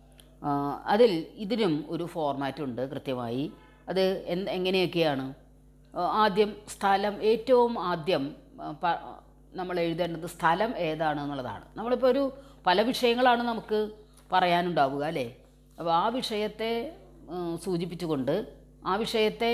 ആ, അതിൽ ഇതിനും ഒരു ഫോർമാറ്റ് ഉണ്ട് കൃത്യമായി അത് എന്ത് എങ്ങനെയൊക്കെയാണ് ആ, ആദ്യം സ്ഥലം ഏറ്റവും ആദ്യം ആ, പ- നമ്മൾ എഴുതേണ്ടത് സ്ഥലം ഏതാണ് എന്നുള്ളതാണ് നമ്മളിപ്പോൾ ഒരു പല വിഷയങ്ങളാണ് നമുക്ക് പറയാനുണ്ടാവുക അല്ലേ അപ്പോൾ ആ വിഷയത്തെ ഉം, സൂചിപ്പിച്ചുകൊണ്ട് ആ വിഷയത്തെ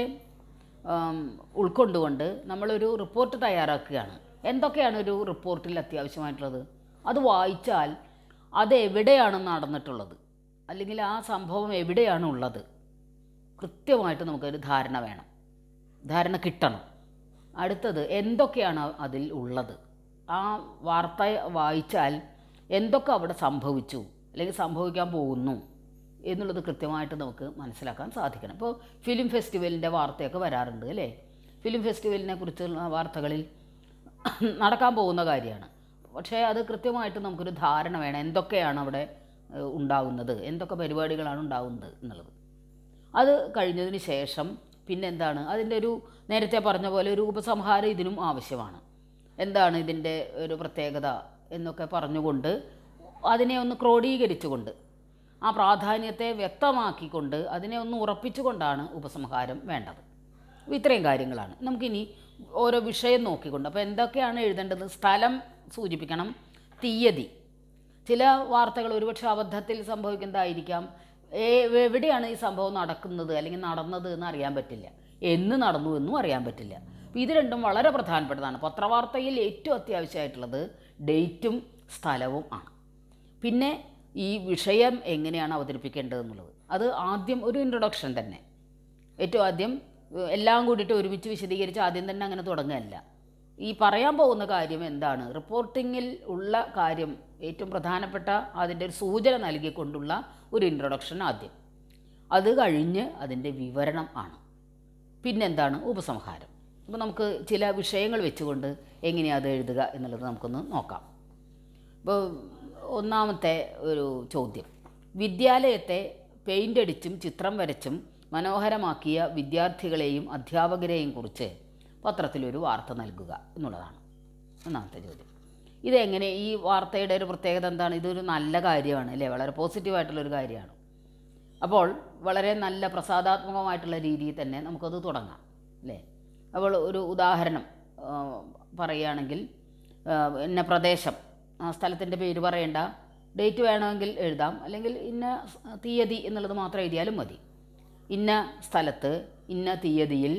ഉം, ഉൾക്കൊണ്ടുകൊണ്ട് നമ്മളൊരു റിപ്പോർട്ട് തയ്യാറാക്കുകയാണ് എന്തൊക്കെയാണ് ഒരു റിപ്പോർട്ടിൽ അത്യാവശ്യമായിട്ടുള്ളത് അത് വായിച്ചാൽ അത് എവിടെയാണ് നടന്നിട്ടുള്ളത് അല്ലെങ്കിൽ ആ സംഭവം എവിടെയാണ് ഉള്ളത് കൃത്യമായിട്ട് നമുക്കൊരു ധാരണ വേണം ധാരണ കിട്ടണം അടുത്തത് എന്തൊക്കെയാണ് അതിൽ ഉള്ളത് ആ വാർത്ത വായിച്ചാൽ എന്തൊക്കെ അവിടെ സംഭവിച്ചു അല്ലെങ്കിൽ സംഭവിക്കാൻ പോകുന്നു എന്നുള്ളത് കൃത്യമായിട്ട് നമുക്ക് മനസ്സിലാക്കാൻ സാധിക്കണം ഇപ്പോൾ ഫിലിം ഫെസ്റ്റിവലിൻ്റെ വാർത്തയൊക്കെ വരാറുണ്ട് അല്ലേ ഫിലിം ഫെസ്റ്റിവലിനെ കുറിച്ചുള്ള വാർത്തകളിൽ നടക്കാൻ പോകുന്ന കാര്യമാണ് പക്ഷേ അത് കൃത്യമായിട്ട് നമുക്കൊരു ധാരണ വേണം എന്തൊക്കെയാണ് അവിടെ ഏഹ്, ഉണ്ടാകുന്നത് എന്തൊക്കെ പരിപാടികളാണ് ഉണ്ടാകുന്നത് എന്നുള്ളത് അത് കഴിഞ്ഞതിന് ശേഷം പിന്നെന്താണ് അതിൻ്റെ ഒരു നേരത്തെ പറഞ്ഞ പോലെ ഒരു ഉപസംഹാരം ഇതിനും ആവശ്യമാണ് എന്താണ് ഇതിൻ്റെ ഒരു പ്രത്യേകത എന്നൊക്കെ പറഞ്ഞുകൊണ്ട് അതിനെ ഒന്ന് ക്രോഡീകരിച്ചുകൊണ്ട് ആ പ്രാധാന്യത്തെ വ്യക്തമാക്കിക്കൊണ്ട് അതിനെ ഒന്ന് ഉറപ്പിച്ചുകൊണ്ടാണ് ഉപസംഹാരം വേണ്ടത് അപ്പോൾ ഇത്രയും കാര്യങ്ങളാണ് നമുക്കിനി ഓരോ വിഷയം നോക്കിക്കൊണ്ട് അപ്പോൾ എന്തൊക്കെയാണ് എഴുതേണ്ടത് സ്ഥലം സൂചിപ്പിക്കണം തീയതി ചില വാർത്തകൾ ഒരുപക്ഷെ അബദ്ധത്തിൽ സംഭവിക്കുന്നതായിരിക്കാം ഏ- എവിടെയാണ് ഈ സംഭവം നടക്കുന്നത് അല്ലെങ്കിൽ നടന്നത് എന്ന് അറിയാൻ പറ്റില്ല എന്ന് നടന്നു എന്നും അറിയാൻ പറ്റില്ല അപ്പോൾ ഇത് രണ്ടും വളരെ പ്രധാനപ്പെട്ടതാണ് പത്രവാർത്തയിൽ ഏറ്റവും അത്യാവശ്യമായിട്ടുള്ളത് ഡേറ്റും സ്ഥലവും ആണ് പിന്നെ ഈ വിഷയം എങ്ങനെയാണ് അവതരിപ്പിക്കേണ്ടതെന്നുള്ളത് അത് ആദ്യം ഒരു ഇൻട്രൊഡക്ഷൻ തന്നെ ഏറ്റവും ആദ്യം ഏഹ്, എല്ലാം കൂടിയിട്ട് ഒരുമിച്ച് വിശദീകരിച്ച് ആദ്യം തന്നെ അങ്ങനെ തുടങ്ങുകയല്ല ഈ പറയാൻ പോകുന്ന കാര്യം എന്താണ് റിപ്പോർട്ടിങ്ങിൽ ഉള്ള കാര്യം ഏറ്റവും പ്രധാനപ്പെട്ട അതിൻ്റെ ഒരു സൂചന നൽകിക്കൊണ്ടുള്ള ഒരു ഇൻട്രൊഡക്ഷൻ ആദ്യം അത് കഴിഞ്ഞ് അതിൻ്റെ വിവരണം ആണ് പിന്നെന്താണ് ഉപസംഹാരം അപ്പോൾ നമുക്ക് ചില വിഷയങ്ങൾ വെച്ചുകൊണ്ട് എങ്ങനെയാണ് അത് എഴുതുക എന്നുള്ളത് നമുക്കൊന്ന് നോക്കാം ഇപ്പോൾ ഒന്നാമത്തെ ഒരു ചോദ്യം വിദ്യാലയത്തെ പെയിൻ്റ് അടിച്ചും ചിത്രം വരച്ചും മനോഹരമാക്കിയ വിദ്യാർത്ഥികളെയും അധ്യാപകരെയും കുറിച്ച് പത്രത്തിലൊരു വാർത്ത നൽകുക എന്നുള്ളതാണ് ഒന്നാമത്തെ ചോദ്യം ഇതെങ്ങനെ ഈ വാർത്തയുടെ ഒരു പ്രത്യേകത എന്താണ് ഇതൊരു നല്ല കാര്യമാണ് അല്ലേ വളരെ പോസിറ്റീവായിട്ടുള്ളൊരു കാര്യമാണ് അപ്പോൾ വളരെ നല്ല പ്രസാദാത്മകമായിട്ടുള്ള രീതിയിൽ തന്നെ നമുക്കത് തുടങ്ങാം അല്ലേ അപ്പോൾ ഒരു ഉദാഹരണം ആ, പറയുകയാണെങ്കിൽ ആ, ഇന്ന പ്രദേശം ആ സ്ഥലത്തിൻ്റെ പേര് പറയേണ്ട ഡേറ്റ് വേണമെങ്കിൽ എഴുതാം അല്ലെങ്കിൽ ഇന്ന സ് തീയതി എന്നുള്ളത് മാത്രം എഴുതിയാലും മതി ഇന്ന സ്ഥലത്ത് ഇന്ന തീയതിയിൽ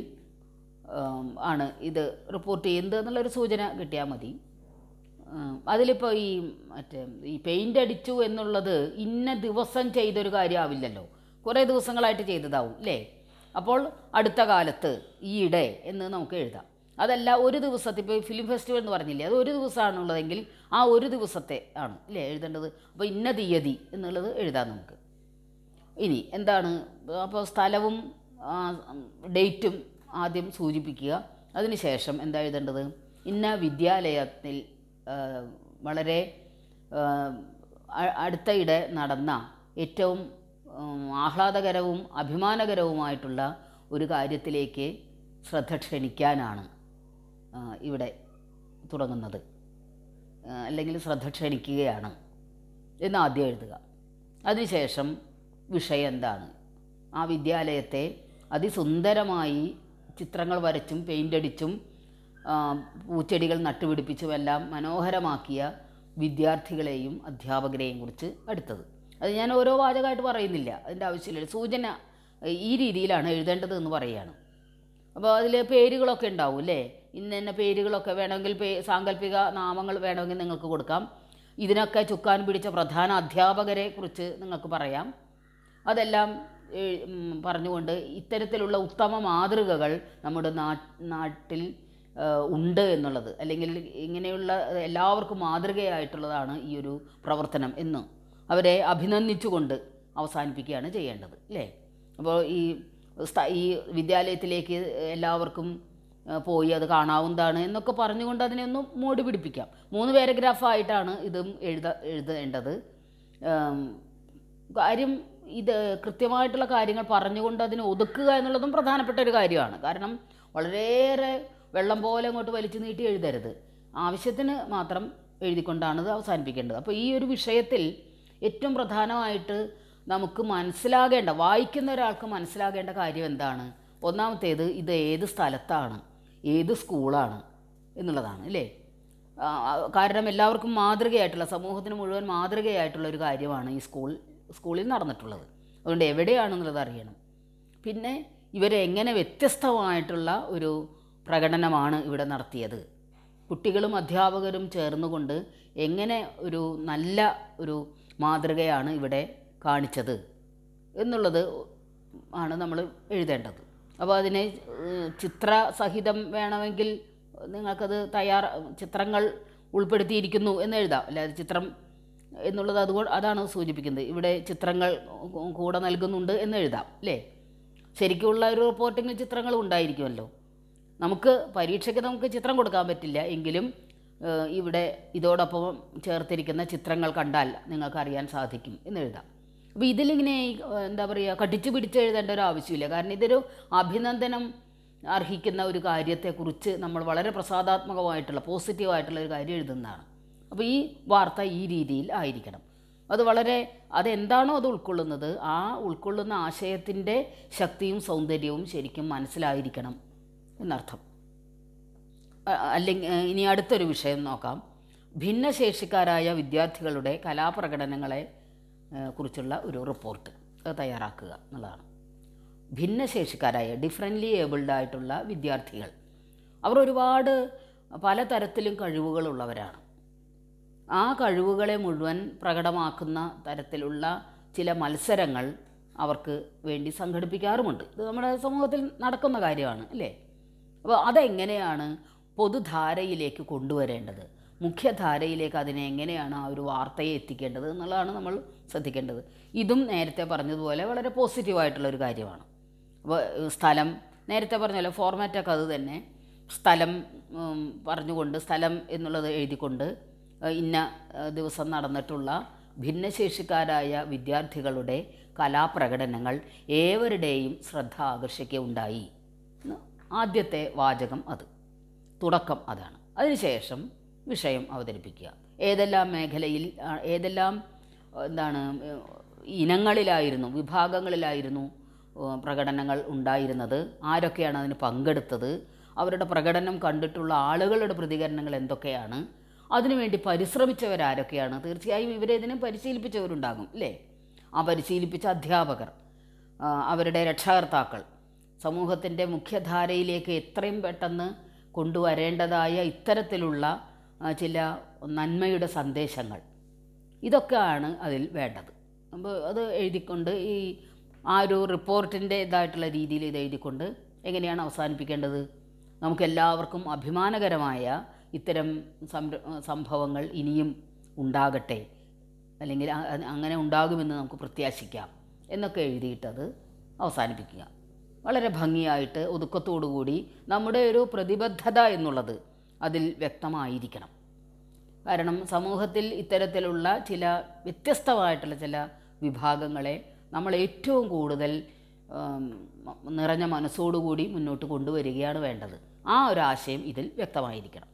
ആം, ആണ് ഇത് റിപ്പോർട്ട് ചെയ്യുന്നത് എന്നുള്ളൊരു സൂചന കിട്ടിയാൽ മതി അതിലിപ്പോൾ ഈ മറ്റേ ഈ പെയിൻ്റ് അടിച്ചു എന്നുള്ളത് ഇന്ന ദിവസം ചെയ്തൊരു കാര്യമാവില്ലല്ലോ കുറേ ദിവസങ്ങളായിട്ട് ചെയ്തതാവും അല്ലേ അപ്പോൾ അടുത്ത കാലത്ത് ഈയിടെ എന്ന് നമുക്ക് എഴുതാം അതല്ല ഒരു ദിവസത്തെ ഇപ്പോൾ ഫിലിം ഫെസ്റ്റിവൽ എന്ന് പറഞ്ഞില്ലേ അത് ഒരു ദിവസമാണുള്ളതെങ്കിൽ ആ ഒരു ദിവസത്തെ ആണ് അല്ലേ എഴുതേണ്ടത് അപ്പോൾ ഇന്ന തീയതി എന്നുള്ളത് എഴുതാം നമുക്ക് ഇനി എന്താണ് അപ്പോൾ സ്ഥലവും ആ, ഡേറ്റും ആദ്യം സൂചിപ്പിക്കുക അതിനുശേഷം എന്താ എഴുതേണ്ടത് ഇന്ന വിദ്യാലയത്തിൽ ആ, വളരെ ആ, അ- അടുത്തയിടെ നടന്ന ഏറ്റവും ഉം, ആഹ്ലാദകരവും അഭിമാനകരവുമായിട്ടുള്ള ഒരു കാര്യത്തിലേക്ക് ശ്രദ്ധ ക്ഷണിക്കാനാണ് ആ, ഇവിടെ തുടങ്ങുന്നത് ആ, അല്ലെങ്കിൽ ശ്രദ്ധ ക്ഷണിക്കുകയാണ് എന്ന് ആദ്യം എഴുതുക അതിനുശേഷം വിഷയം എന്താണ് ആ വിദ്യാലയത്തെ അതിസുന്ദരമായി ചിത്രങ്ങൾ വരച്ചും പെയിൻ്റ് അടിച്ചും ആ, പൂച്ചെടികൾ നട്ടുപിടിപ്പിച്ചുമെല്ലാം മനോഹരമാക്കിയ വിദ്യാർത്ഥികളെയും അധ്യാപകരെയും കുറിച്ച് അടുത്തത് അത് ഞാൻ ഓരോ വാചകമായിട്ട് പറയുന്നില്ല അതിൻ്റെ ആവശ്യമില്ല സൂചന ഈ രീതിയിലാണ് എഴുതേണ്ടത് എന്ന് പറയുകയാണ് അപ്പോൾ അതിൽ പേരുകളൊക്കെ ഉണ്ടാവും അല്ലേ ഇന്ന ഇന്ന പേരുകളൊക്കെ വേണമെങ്കിൽ പേ സാങ്കല്പിക നാമങ്ങൾ വേണമെങ്കിൽ നിങ്ങൾക്ക് കൊടുക്കാം ഇതിനൊക്കെ ചുക്കാൻ പിടിച്ച പ്രധാന അധ്യാപകരെ കുറിച്ച് നിങ്ങൾക്ക് പറയാം അതെല്ലാം ഏ- ഉം, പറഞ്ഞുകൊണ്ട് ഇത്തരത്തിലുള്ള ഉത്തമ മാതൃകകൾ നമ്മുടെ നാ- നാട്ടിൽ ആ, ഉണ്ട് എന്നുള്ളത് അല്ലെങ്കിൽ ഇങ്ങനെയുള്ള എല്ലാവർക്കും മാതൃകയായിട്ടുള്ളതാണ് ഈ ഒരു പ്രവർത്തനം എന്ന് അവരെ അഭിനന്ദിച്ചുകൊണ്ട് അവസാനിപ്പിക്കുകയാണ് ചെയ്യേണ്ടത് അല്ലേ അപ്പോൾ ഈ സ്ഥ- ഈ വിദ്യാലയത്തിലേക്ക് എല്ലാവർക്കും ആ, പോയി അത് കാണാവുന്നതാണ് എന്നൊക്കെ പറഞ്ഞുകൊണ്ട് അതിനെ ഒന്ന് മോടി പിടിപ്പിക്കാം മൂന്ന് പാരഗ്രാഫായിട്ടാണ് ഇതും എഴുത എഴുതേണ്ടത് ആം, കാര്യം ഇത് കൃത്യമായിട്ടുള്ള കാര്യങ്ങൾ പറഞ്ഞുകൊണ്ട് അതിനെ ഒതുക്കുക എന്നുള്ളതും പ്രധാനപ്പെട്ട ഒരു കാര്യമാണ് കാരണം വളരെയേറെ വെള്ളം പോലെ അങ്ങോട്ട് വലിച്ചു നീട്ടി എഴുതരുത് ആവശ്യത്തിന് മാത്രം എഴുതിക്കൊണ്ടാണ് ഇത് അവസാനിപ്പിക്കേണ്ടത് അപ്പോൾ ഈ ഒരു വിഷയത്തിൽ ഏറ്റവും പ്രധാനമായിട്ട് നമുക്ക് മനസ്സിലാകേണ്ട വായിക്കുന്ന ഒരാൾക്ക് മനസ്സിലാകേണ്ട കാര്യം എന്താണ് ഒന്നാമത്തേത് ഇത് ഏത് സ്ഥലത്താണ് ഏത് സ്കൂളാണ് എന്നുള്ളതാണ് അല്ലേ ആ, കാരണം എല്ലാവർക്കും മാതൃകയായിട്ടുള്ള സമൂഹത്തിന് മുഴുവൻ മാതൃകയായിട്ടുള്ള ഒരു കാര്യമാണ് ഈ സ്കൂൾ സ്കൂളിൽ നടന്നിട്ടുള്ളത് അതുകൊണ്ട് എവിടെയാണെന്നുള്ളത് അറിയണം പിന്നെ ഇവരെ എങ്ങനെ വ്യത്യസ്തമായിട്ടുള്ള ഒരു പ്രകടനമാണ് ഇവിടെ നടത്തിയത് കുട്ടികളും അധ്യാപകരും ചേർന്നുകൊണ്ട് എങ്ങനെ ഒരു നല്ല ഒരു മാതൃകയാണ് ഇവിടെ കാണിച്ചത് എന്നുള്ളത് ആണ് നമ്മൾ എഴുതേണ്ടത് അപ്പോൾ അതിനെ ഏഹ്, ചിത്രസഹിതം വേണമെങ്കിൽ നിങ്ങൾക്കത് തയ്യാർ ചിത്രങ്ങൾ ഉൾപ്പെടുത്തിയിരിക്കുന്നു എന്ന് എഴുതാം അല്ലാതെ ചിത്രം എന്നുള്ളത് അതുകൊണ്ട് അതാണ് സൂചിപ്പിക്കുന്നത് ഇവിടെ ചിത്രങ്ങൾ കൂടെ നൽകുന്നുണ്ട് എന്ന് എഴുതാം അല്ലേ ശരിക്കുള്ള ഒരു റിപ്പോർട്ടിങ്ങിൽ ചിത്രങ്ങൾ ഉണ്ടായിരിക്കുമല്ലോ നമുക്ക് പരീക്ഷയ്ക്ക് നമുക്ക് ചിത്രം കൊടുക്കാൻ പറ്റില്ല എങ്കിലും ഏഹ്, ഇവിടെ ഇതോടൊപ്പം ചേർത്തിരിക്കുന്ന ചിത്രങ്ങൾ കണ്ടാൽ നിങ്ങൾക്ക് അറിയാൻ സാധിക്കും എന്ന് എഴുതാം അപ്പോൾ ഇതിലിങ്ങനെ ഏഹ്, എന്താ പറയുക കടിച്ചു പിടിച്ച് എഴുതേണ്ട ഒരു ആവശ്യമില്ല കാരണം ഇതൊരു അഭിനന്ദനം അർഹിക്കുന്ന ഒരു കാര്യത്തെക്കുറിച്ച് നമ്മൾ വളരെ പ്രസാദാത്മകമായിട്ടുള്ള പോസിറ്റീവായിട്ടുള്ള ഒരു കാര്യം എഴുതുന്നതാണ് അപ്പോൾ ഈ വാർത്ത ഈ രീതിയിൽ ആയിരിക്കണം അത് വളരെ അതെന്താണോ അത് ഉൾക്കൊള്ളുന്നത് ആ ഉൾക്കൊള്ളുന്ന ആശയത്തിൻ്റെ ശക്തിയും സൗന്ദര്യവും ശരിക്കും മനസ്സിലായിരിക്കണം എന്നർത്ഥം അല്ലെങ്കിൽ ഇനി അടുത്തൊരു വിഷയം നോക്കാം ഭിന്നശേഷിക്കാരായ വിദ്യാർത്ഥികളുടെ കലാപ്രകടനങ്ങളെ ഏഹ്, കുറിച്ചുള്ള ഒരു റിപ്പോർട്ട് അത് തയ്യാറാക്കുക എന്നുള്ളതാണ് ഭിന്നശേഷിക്കാരായ ഡിഫറെൻ്റ്ലി ഏബിൾഡ് ആയിട്ടുള്ള വിദ്യാർത്ഥികൾ അവർ ഒരുപാട് പലതരത്തിലും കഴിവുകളുള്ളവരാണ് ആ കഴിവുകളെ മുഴുവൻ പ്രകടമാക്കുന്ന തരത്തിലുള്ള ചില മത്സരങ്ങൾ അവർക്ക് വേണ്ടി സംഘടിപ്പിക്കാറുമുണ്ട് ഇത് നമ്മുടെ സമൂഹത്തിൽ നടക്കുന്ന കാര്യമാണ് അല്ലേ അപ്പോൾ അതെങ്ങനെയാണ് പൊതുധാരയിലേക്ക് കൊണ്ടുവരേണ്ടത് മുഖ്യധാരയിലേക്ക് അതിനെ എങ്ങനെയാണ് ആ ഒരു വാർത്തയെ എത്തിക്കേണ്ടത് എന്നുള്ളതാണ് നമ്മൾ ശ്രദ്ധിക്കേണ്ടത് ഇതും നേരത്തെ പറഞ്ഞതുപോലെ വളരെ പോസിറ്റീവായിട്ടുള്ള ഒരു കാര്യമാണ് അപ്പോൾ ഏഹ്, സ്ഥലം നേരത്തെ പറഞ്ഞല്ലോ ഫോർമാറ്റൊക്കെ അത് തന്നെ സ്ഥലം ഉം, പറഞ്ഞുകൊണ്ട് സ്ഥലം എന്നുള്ളത് എഴുതിക്കൊണ്ട് ഏഹ്, ഇന്ന ഏഹ്, ദിവസം നടന്നിട്ടുള്ള ഭിന്നശേഷിക്കാരായ വിദ്യാർത്ഥികളുടെ കലാപ്രകടനങ്ങൾ ഏവരുടെയും ശ്രദ്ധ ആകർഷിക്കുകയുണ്ടായി എന്ന് ആദ്യത്തെ വാചകം അത് തുടക്കം അതാണ് അതിനുശേഷം വിഷയം അവതരിപ്പിക്കുക ഏതെല്ലാം മേഖലയിൽ ആ, ഏതെല്ലാം എന്താണ് ഏഹ്, ഇനങ്ങളിലായിരുന്നു വിഭാഗങ്ങളിലായിരുന്നു ഏഹ്, പ്രകടനങ്ങൾ ഉണ്ടായിരുന്നത് ആരൊക്കെയാണ് അതിന് പങ്കെടുത്തത് അവരുടെ പ്രകടനം കണ്ടിട്ടുള്ള ആളുകളുടെ പ്രതികരണങ്ങൾ എന്തൊക്കെയാണ് അതിനുവേണ്ടി പരിശ്രമിച്ചവരാരൊക്കെയാണ് തീർച്ചയായും ഇവരെ ഇതിനെ പരിശീലിപ്പിച്ചവരുണ്ടാകും അല്ലേ ആ പരിശീലിപ്പിച്ച അധ്യാപകർ ആ, അവരുടെ രക്ഷകർത്താക്കൾ സമൂഹത്തിൻ്റെ മുഖ്യധാരയിലേക്ക് എത്രയും പെട്ടെന്ന് കൊണ്ടുവരേണ്ടതായ ഇത്തരത്തിലുള്ള ആ, ചില നന്മയുടെ സന്ദേശങ്ങൾ ഇതൊക്കെയാണ് അതിൽ വേണ്ടത് അപ്പോൾ അത് എഴുതിക്കൊണ്ട് ഈ ആ ഒരു റിപ്പോർട്ടിൻ്റെ ഇതായിട്ടുള്ള രീതിയിൽ ഇത് എഴുതിക്കൊണ്ട് എങ്ങനെയാണ് അവസാനിപ്പിക്കേണ്ടത് നമുക്കെല്ലാവർക്കും അഭിമാനകരമായ ഇത്തരം സംര സംഭവങ്ങൾ ഇനിയും ഉണ്ടാകട്ടെ അല്ലെങ്കിൽ അ- അ- അങ്ങനെ ഉണ്ടാകുമെന്ന് നമുക്ക് പ്രത്യാശിക്കാം എന്നൊക്കെ എഴുതിയിട്ടത് അവസാനിപ്പിക്കുക വളരെ ഭംഗിയായിട്ട് ഒതുക്കത്തോടുകൂടി നമ്മുടെ ഒരു പ്രതിബദ്ധത എന്നുള്ളത് അതിൽ വ്യക്തമായിരിക്കണം കാരണം സമൂഹത്തിൽ ഇത്തരത്തിലുള്ള ചില വ്യത്യസ്തമായിട്ടുള്ള ചില വിഭാഗങ്ങളെ നമ്മൾ ഏറ്റവും കൂടുതൽ ഉം, നിറഞ്ഞ മനസ്സോടുകൂടി മുന്നോട്ട് കൊണ്ടുവരികയാണ് വേണ്ടത് ആ ഒരു ആശയം ഇതിൽ വ്യക്തമായിരിക്കണം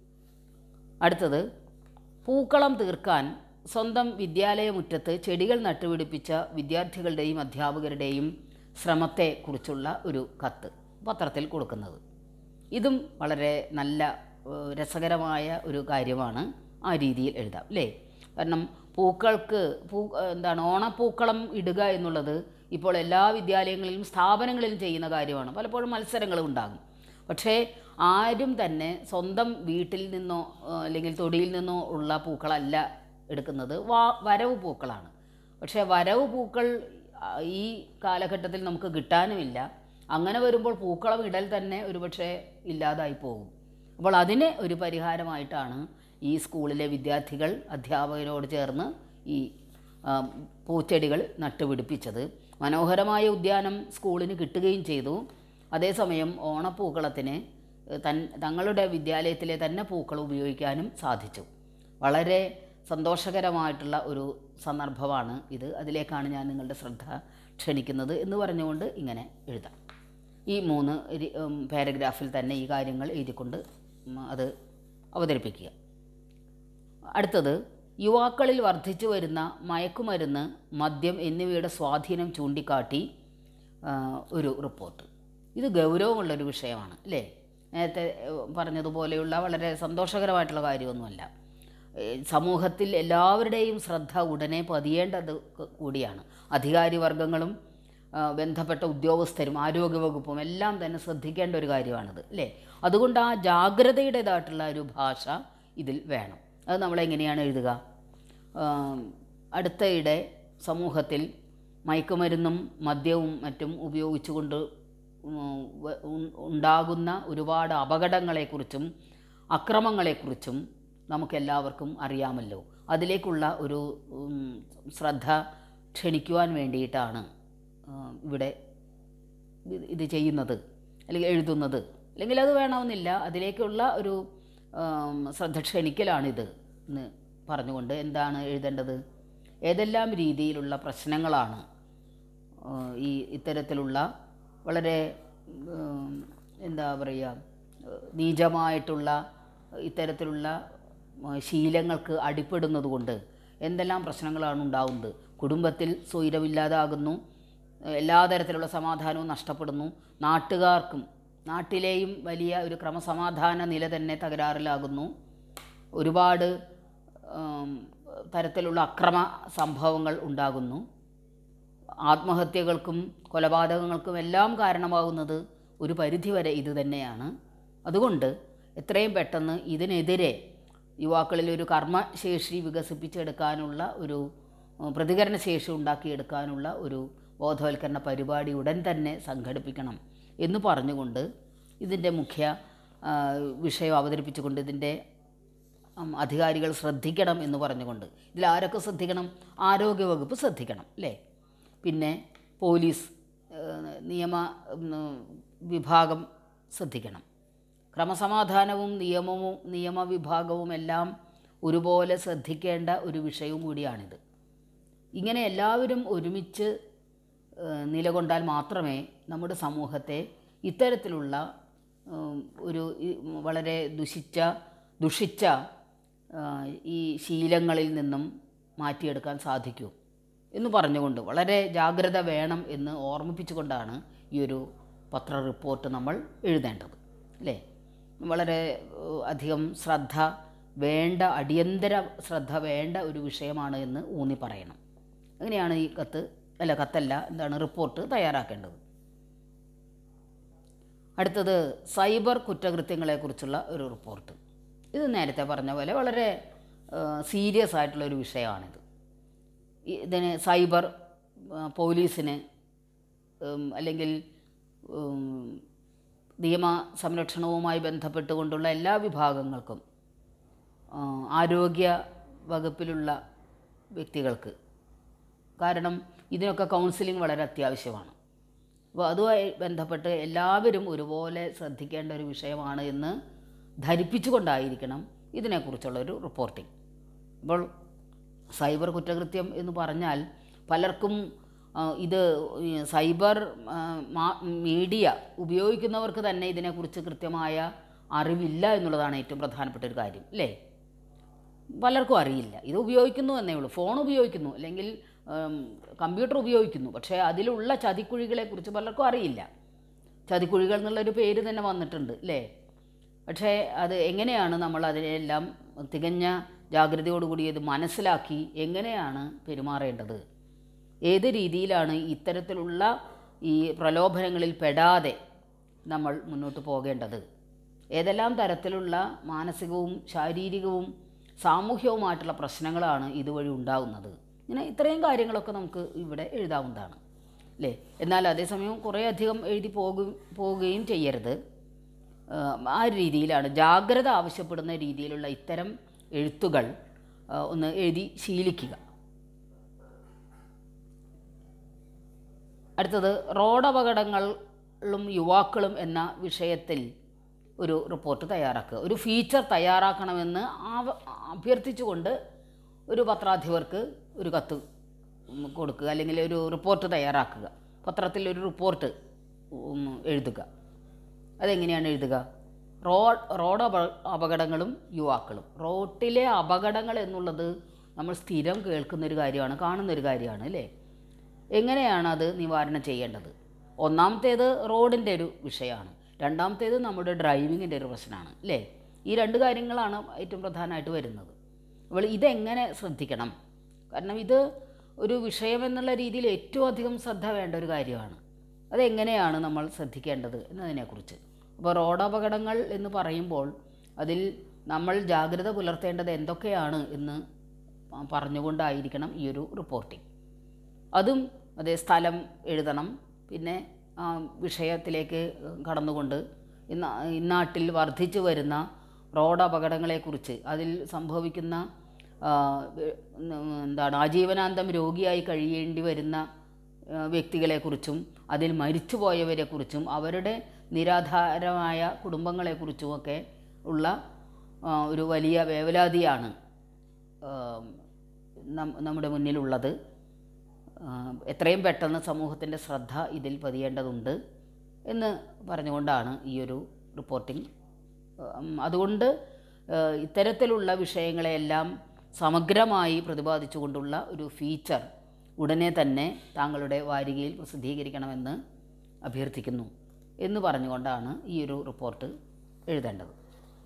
അടുത്തത് പൂക്കളം തീർക്കാൻ സ്വന്തം വിദ്യാലയമുറ്റത്ത് ചെടികൾ നട്ടുപിടിപ്പിച്ച വിദ്യാർത്ഥികളുടെയും അധ്യാപകരുടെയും ശ്രമത്തെക്കുറിച്ചുള്ള ഒരു കത്ത് പത്രത്തിൽ കൊടുക്കുന്നത് ഇതും വളരെ നല്ല ഏഹ്, രസകരമായ ഒരു കാര്യമാണ് ആ രീതിയിൽ എഴുതാം അല്ലേ കാരണം പൂക്കൾക്ക് പൂ എന്താണ് ഓണപ്പൂക്കളം ഇടുക എന്നുള്ളത് ഇപ്പോൾ എല്ലാ വിദ്യാലയങ്ങളിലും സ്ഥാപനങ്ങളിലും ചെയ്യുന്ന കാര്യമാണ് പലപ്പോഴും മത്സരങ്ങളും ഉണ്ടാകും പക്ഷേ ആരും തന്നെ സ്വന്തം വീട്ടിൽ നിന്നോ ഏഹ്, അല്ലെങ്കിൽ തൊടിയിൽ നിന്നോ ഉള്ള പൂക്കളല്ല എടുക്കുന്നത് വാ വരവ് പൂക്കളാണ് പക്ഷേ വരവ് പൂക്കൾ ആ, ഈ കാലഘട്ടത്തിൽ നമുക്ക് കിട്ടാനുമില്ല അങ്ങനെ വരുമ്പോൾ പൂക്കളം ഇടൽ തന്നെ ഒരുപക്ഷെ ഇല്ലാതായി പോകും അപ്പോൾ അതിന് ഒരു പരിഹാരമായിട്ടാണ് ഈ സ്കൂളിലെ വിദ്യാർത്ഥികൾ അധ്യാപകരോട് ചേർന്ന് ഈ ആ, പൂച്ചെടികൾ നട്ടുപിടിപ്പിച്ചത് മനോഹരമായ ഉദ്യാനം സ്കൂളിന് കിട്ടുകയും ചെയ്തു അതേസമയം ഓണപ്പൂക്കളത്തിന് തൻ തങ്ങളുടെ വിദ്യാലയത്തിലെ തന്നെ പൂക്കൾ ഉപയോഗിക്കാനും സാധിച്ചു വളരെ സന്തോഷകരമായിട്ടുള്ള ഒരു സന്ദർഭമാണ് ഇത് അതിലേക്കാണ് ഞാൻ നിങ്ങളുടെ ശ്രദ്ധ ക്ഷണിക്കുന്നത് എന്ന് പറഞ്ഞുകൊണ്ട് ഇങ്ങനെ എഴുതാം ഈ മൂന്ന് രി- ഉം, പാരഗ്രാഫിൽ തന്നെ ഈ കാര്യങ്ങൾ എഴുതിക്കൊണ്ട് ഉം, അത് അവതരിപ്പിക്കുക അടുത്തത് യുവാക്കളിൽ വർദ്ധിച്ചു വരുന്ന മയക്കുമരുന്ന് മദ്യം എന്നിവയുടെ സ്വാധീനം ചൂണ്ടിക്കാട്ടി ആ, ഒരു റിപ്പോർട്ട് ഇത് ഗൗരവമുള്ളൊരു വിഷയമാണ് അല്ലേ നേരത്തെ ഏഹ്, പറഞ്ഞതുപോലെയുള്ള വളരെ സന്തോഷകരമായിട്ടുള്ള കാര്യമൊന്നുമല്ല ഏഹ്, സമൂഹത്തിൽ എല്ലാവരുടെയും ശ്രദ്ധ ഉടനെ പതിയേണ്ടത് ക- കൂടിയാണ് അധികാരി വർഗങ്ങളും ആ, ബന്ധപ്പെട്ട ഉദ്യോഗസ്ഥരും ആരോഗ്യവകുപ്പും എല്ലാം തന്നെ ശ്രദ്ധിക്കേണ്ട ഒരു കാര്യമാണിത് അല്ലേ അതുകൊണ്ട് ആ ജാഗ്രതയുടേതായിട്ടുള്ള ഒരു ഭാഷ ഇതിൽ വേണം അത് നമ്മളെങ്ങനെയാണ് എഴുതുക ആം, അടുത്തയിടെ സമൂഹത്തിൽ മയക്കുമരുന്നും മദ്യവും മറ്റും ഉപയോഗിച്ചുകൊണ്ട് ഉം, വ- ഉം, ഉണ്ടാകുന്ന ഒരുപാട് അപകടങ്ങളെക്കുറിച്ചും അക്രമങ്ങളെക്കുറിച്ചും നമുക്കെല്ലാവർക്കും അറിയാമല്ലോ അതിലേക്കുള്ള ഒരു ഉം, ശ്രദ്ധ ക്ഷണിക്കുവാൻ വേണ്ടിയിട്ടാണ് ആ, ഇവിടെ ഇത് ഇത് ചെയ്യുന്നത് അല്ലെങ്കിൽ എഴുതുന്നത് അല്ലെങ്കിൽ അത് വേണമെന്നില്ല അതിലേക്കുള്ള ഒരു ആം, ശ്രദ്ധ ക്ഷണിക്കലാണിത് എന്ന് പറഞ്ഞുകൊണ്ട് എന്താണ് എഴുതേണ്ടത് ഏതെല്ലാം രീതിയിലുള്ള പ്രശ്നങ്ങളാണ് ആ, ഈ ഇത്തരത്തിലുള്ള വളരെ ഉം, എന്താ പറയുക നീചമായിട്ടുള്ള ഇത്തരത്തിലുള്ള ആ, ശീലങ്ങൾക്ക് അടിപ്പെടുന്നത് കൊണ്ട് എന്തെല്ലാം പ്രശ്നങ്ങളാണ് ഉണ്ടാവുന്നത് കുടുംബത്തിൽ സ്വൈരമില്ലാതാകുന്നു എല്ലാ തരത്തിലുള്ള സമാധാനവും നഷ്ടപ്പെടുന്നു നാട്ടുകാർക്കും നാട്ടിലെയും വലിയ ഒരു ക്രമസമാധാന നില തന്നെ തകരാറിലാകുന്നു ഒരുപാട് ആം, തരത്തിലുള്ള അക്രമ സംഭവങ്ങൾ ഉണ്ടാകുന്നു ആത്മഹത്യകൾക്കും കൊലപാതകങ്ങൾക്കും എല്ലാം കാരണമാകുന്നത് ഒരു പരിധിവരെ ഇത് തന്നെയാണ് അതുകൊണ്ട് എത്രയും പെട്ടെന്ന് ഇതിനെതിരെ യുവാക്കളിൽ ഒരു കർമ്മശേഷി വികസിപ്പിച്ചെടുക്കാനുള്ള ഒരു ഉം, പ്രതികരണശേഷി ഉണ്ടാക്കിയെടുക്കാനുള്ള ഒരു ബോധവൽക്കരണ പരിപാടി ഉടൻ തന്നെ സംഘടിപ്പിക്കണം എന്ന് പറഞ്ഞുകൊണ്ട് ഇതിൻ്റെ മുഖ്യ ആ, വിഷയം അവതരിപ്പിച്ചുകൊണ്ട് ഇതിൻ്റെ ഉം, അധികാരികൾ ശ്രദ്ധിക്കണം എന്ന് പറഞ്ഞുകൊണ്ട് ഇതിൽ ആരൊക്കെ ശ്രദ്ധിക്കണം ആരോഗ്യവകുപ്പ് ശ്രദ്ധിക്കണം അല്ലേ പിന്നെ പോലീസ് ഏഹ്, നിയമ ഉം, വിഭാഗം ശ്രദ്ധിക്കണം ക്രമസമാധാനവും നിയമവും നിയമവിഭാഗവും എല്ലാം ഒരുപോലെ ശ്രദ്ധിക്കേണ്ട ഒരു വിഷയവും കൂടിയാണിത് ഇങ്ങനെ എല്ലാവരും ഒരുമിച്ച് ഏഹ്, നിലകൊണ്ടാൽ മാത്രമേ നമ്മുടെ സമൂഹത്തെ ഇത്തരത്തിലുള്ള ഉം, ഒരു ഈ വളരെ ദുഷിച്ച ദുഷിച്ച ആ, ഈ ശീലങ്ങളിൽ നിന്നും മാറ്റിയെടുക്കാൻ സാധിക്കൂ എന്ന് പറഞ്ഞുകൊണ്ട് വളരെ ജാഗ്രത വേണം എന്ന് ഓർമ്മിപ്പിച്ചുകൊണ്ടാണ് ഈ ഒരു പത്ര റിപ്പോർട്ട് നമ്മൾ എഴുതേണ്ടത് അല്ലേ വളരെ ഏഹ്, അധികം ശ്രദ്ധ വേണ്ട അടിയന്തര ശ്രദ്ധ വേണ്ട ഒരു വിഷയമാണ് എന്ന് ഊന്നി പറയണം അങ്ങനെയാണ് ഈ കത്ത് അല്ല കത്തല്ല എന്താണ് റിപ്പോർട്ട് തയ്യാറാക്കേണ്ടത് അടുത്തത് സൈബർ കുറ്റകൃത്യങ്ങളെക്കുറിച്ചുള്ള ഒരു റിപ്പോർട്ട് ഇത് നേരത്തെ പറഞ്ഞ പോലെ വളരെ സീരിയസ് ആയിട്ടുള്ള ഒരു വിഷയമാണിത് ഈ- ഇതിന് സൈബർ ആ, പോലീസിന് ഉം, അല്ലെങ്കിൽ ഉം, നിയമ സംരക്ഷണവുമായി ബന്ധപ്പെട്ടുകൊണ്ടുള്ള എല്ലാ വിഭാഗങ്ങൾക്കും ആ, ആരോഗ്യ വകുപ്പിലുള്ള വ്യക്തികൾക്ക് കാരണം ഇതിനൊക്കെ കൗൺസിലിംഗ് വളരെ അത്യാവശ്യമാണ് അപ്പോൾ അതുമായി ബന്ധപ്പെട്ട് എല്ലാവരും ഒരുപോലെ ശ്രദ്ധിക്കേണ്ട ഒരു വിഷയമാണ് എന്ന് ധരിപ്പിച്ചുകൊണ്ടായിരിക്കണം ഇതിനെക്കുറിച്ചുള്ള ഒരു റിപ്പോർട്ടിംഗ് അപ്പോൾ സൈബർ കുറ്റകൃത്യം എന്ന് പറഞ്ഞാൽ പലർക്കും ആ, ഇത് ഈ സൈബർ ആ, മാ- മീഡിയ ഉപയോഗിക്കുന്നവർക്ക് തന്നെ ഇതിനെക്കുറിച്ച് കൃത്യമായ അറിവില്ല എന്നുള്ളതാണ് ഏറ്റവും പ്രധാനപ്പെട്ട ഒരു കാര്യം അല്ലേ പലർക്കും അറിയില്ല ഇത് ഉപയോഗിക്കുന്നു എന്നേ ഉള്ളൂ ഫോൺ ഉപയോഗിക്കുന്നു അല്ലെങ്കിൽ ഉം, കമ്പ്യൂട്ടർ ഉപയോഗിക്കുന്നു പക്ഷേ അതിലുള്ള ചതിക്കുഴികളെക്കുറിച്ച് പലർക്കും അറിയില്ല ചതിക്കുഴികൾ എന്നുള്ളൊരു പേര് തന്നെ വന്നിട്ടുണ്ട് അല്ലേ പക്ഷേ അത് എങ്ങനെയാണ് നമ്മൾ അതിനെല്ലാം തികഞ്ഞ ജാഗ്രതയോടുകൂടി ഇത് മനസ്സിലാക്കി എങ്ങനെയാണ് പെരുമാറേണ്ടത് ഏത് രീതിയിലാണ് ഇത്തരത്തിലുള്ള ഈ പ്രലോഭനങ്ങളിൽ പെടാതെ നമ്മൾ മുന്നോട്ട് പോകേണ്ടത് ഏതെല്ലാം തരത്തിലുള്ള മാനസികവും ശാരീരികവും സാമൂഹ്യവുമായിട്ടുള്ള പ്രശ്നങ്ങളാണ് ഇതുവഴി ഉണ്ടാകുന്നത് ഇങ്ങനെ ഇത്രയും കാര്യങ്ങളൊക്കെ നമുക്ക് ഇവിടെ എഴുതാവുന്നതാണ് അല്ലേ എന്നാൽ അതേസമയം കുറേയധികം എഴുതി പോകും പോവുകയും ചെയ്യരുത് ആ, ആ ഒരു രീതിയിലാണ് ജാഗ്രത ആവശ്യപ്പെടുന്ന രീതിയിലുള്ള ഇത്തരം എഴുത്തുകൾ ആ, ഒന്ന് എഴുതി ശീലിക്കുക അടുത്തത് റോഡ് അപകടങ്ങളും യുവാക്കളും എന്ന വിഷയത്തിൽ ഒരു റിപ്പോർട്ട് തയ്യാറാക്കുക ഒരു ഫീച്ചർ തയ്യാറാക്കണമെന്ന് ആവ- അഭ്യർത്ഥിച്ചുകൊണ്ട് ഒരു പത്രാധിപർക്ക് ഒരു കത്ത് ഉം കൊടുക്കുക അല്ലെങ്കിൽ ഒരു റിപ്പോർട്ട് തയ്യാറാക്കുക പത്രത്തിൽ ഒരു റിപ്പോർട്ട് ഉം എഴുതുക അതെങ്ങനെയാണ് എഴുതുക റോഡ് റോഡ് അപ അപകടങ്ങളും യുവാക്കളും റോട്ടിലെ അപകടങ്ങൾ എന്നുള്ളത് നമ്മൾ സ്ഥിരം കേൾക്കുന്നൊരു കാര്യമാണ് കാണുന്നൊരു കാര്യമാണ് അല്ലേ എങ്ങനെയാണ് അത് നിവാരണം ചെയ്യേണ്ടത് ഒന്നാമത്തേത് റോഡിൻ്റെ ഒരു വിഷയമാണ് രണ്ടാമത്തേത് നമ്മുടെ ഡ്രൈവിങ്ങിൻ്റെ ഒരു പ്രശ്നമാണ് അല്ലേ ഈ രണ്ട് കാര്യങ്ങളാണ് ഏറ്റവും പ്രധാനമായിട്ട് വരുന്നത് അപ്പോൾ ഇതെങ്ങനെ ശ്രദ്ധിക്കണം കാരണം ഇത് ഒരു വിഷയം എന്നുള്ള രീതിയിൽ ഏറ്റവും അധികം ശ്രദ്ധ വേണ്ട ഒരു കാര്യമാണ് അതെങ്ങനെയാണ് നമ്മൾ ശ്രദ്ധിക്കേണ്ടത് എന്നതിനെക്കുറിച്ച് അപ്പോൾ റോഡ് അപകടങ്ങൾ എന്ന് പറയുമ്പോൾ അതിൽ നമ്മൾ ജാഗ്രത പുലർത്തേണ്ടത് എന്തൊക്കെയാണ് എന്ന് പ- പറഞ്ഞുകൊണ്ടായിരിക്കണം ഈ ഒരു റിപ്പോർട്ടിംഗ് അതും അതേ സ്ഥലം എഴുതണം പിന്നെ ആ, വിഷയത്തിലേക്ക് കടന്നുകൊണ്ട് ഇന്ന ഇന്നാട്ടിൽ വർദ്ധിച്ചു വരുന്ന റോഡ് അപകടങ്ങളെക്കുറിച്ച് അതിൽ സംഭവിക്കുന്ന ആ, ഉം, എന്താണ് ആജീവനാന്തം രോഗിയായി കഴിയേണ്ടി വരുന്ന ആ, വ്യക്തികളെക്കുറിച്ചും അതിൽ മരിച്ചുപോയവരെക്കുറിച്ചും അവരുടെ നിരാധാരമായ കുടുംബങ്ങളെക്കുറിച്ചുമൊക്കെ ഉള്ള ആ, ഒരു വലിയ വേവലാതിയാണ് ആം, നം- നമ്മുടെ മുന്നിലുള്ളത് ആം, എത്രയും പെട്ടെന്ന് സമൂഹത്തിൻ്റെ ശ്രദ്ധ ഇതിൽ പതിയേണ്ടതുണ്ട് എന്ന് പറഞ്ഞുകൊണ്ടാണ് ഈ ഒരു റിപ്പോർട്ടിംഗ് ആം, അതുകൊണ്ട് ആ, ഇത്തരത്തിലുള്ള വിഷയങ്ങളെല്ലാം സമഗ്രമായി പ്രതിപാദിച്ചുകൊണ്ടുള്ള ഒരു ഫീച്ചർ ഉടനെ തന്നെ താങ്കളുടെ വാരികയിൽ പ്രസിദ്ധീകരിക്കണമെന്ന് അഭ്യർത്ഥിക്കുന്നു എന്ന് പറഞ്ഞുകൊണ്ടാണ് ഈ ഒരു റിപ്പോർട്ട് എഴുതേണ്ടത്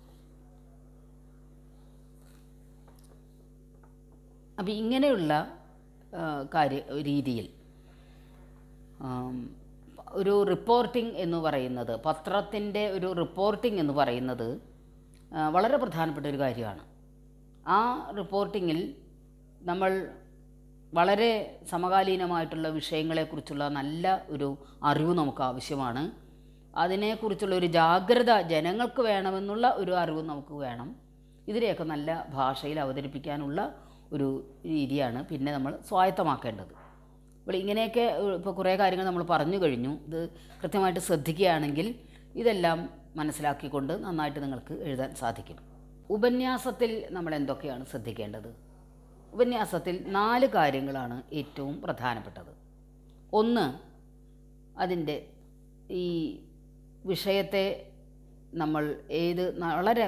അപ്പോൾ ഇങ്ങനെയുള്ള ആ, കാര്യ രീതിയിൽ ആം, ഒരു റിപ്പോർട്ടിംഗ് എന്ന് പറയുന്നത് പത്രത്തിൻ്റെ ഒരു റിപ്പോർട്ടിംഗ് എന്ന് പറയുന്നത് ആ, വളരെ പ്രധാനപ്പെട്ട ഒരു കാര്യമാണ് ആ റിപ്പോർട്ടിങ്ങിൽ നമ്മൾ വളരെ സമകാലീനമായിട്ടുള്ള വിഷയങ്ങളെക്കുറിച്ചുള്ള നല്ല ഒരു അറിവ് നമുക്ക് ആവശ്യമാണ് അതിനെക്കുറിച്ചുള്ള ഒരു ജാഗ്രത ജനങ്ങൾക്ക് വേണമെന്നുള്ള ഒരു അറിവ് നമുക്ക് വേണം ഇതിനെയൊക്കെ നല്ല ഭാഷയിൽ അവതരിപ്പിക്കാനുള്ള ഒരു രീതിയാണ് പിന്നെ നമ്മൾ സ്വായത്തമാക്കേണ്ടത് അപ്പോൾ ഇങ്ങനെയൊക്കെ ഇപ്പോൾ കുറേ കാര്യങ്ങൾ നമ്മൾ പറഞ്ഞു കഴിഞ്ഞു ഇത് കൃത്യമായിട്ട് ശ്രദ്ധിക്കുകയാണെങ്കിൽ ഇതെല്ലാം മനസ്സിലാക്കിക്കൊണ്ട് നന്നായിട്ട് നിങ്ങൾക്ക് എഴുതാൻ സാധിക്കും ഉപന്യാസത്തിൽ നമ്മൾ എന്തൊക്കെയാണ് ശ്രദ്ധിക്കേണ്ടത് ഉപന്യാസത്തിൽ നാല് കാര്യങ്ങളാണ് ഏറ്റവും പ്രധാനപ്പെട്ടത് ഒന്ന് അതിൻ്റെ ഈ വിഷയത്തെ നമ്മൾ ഏത് വളരെ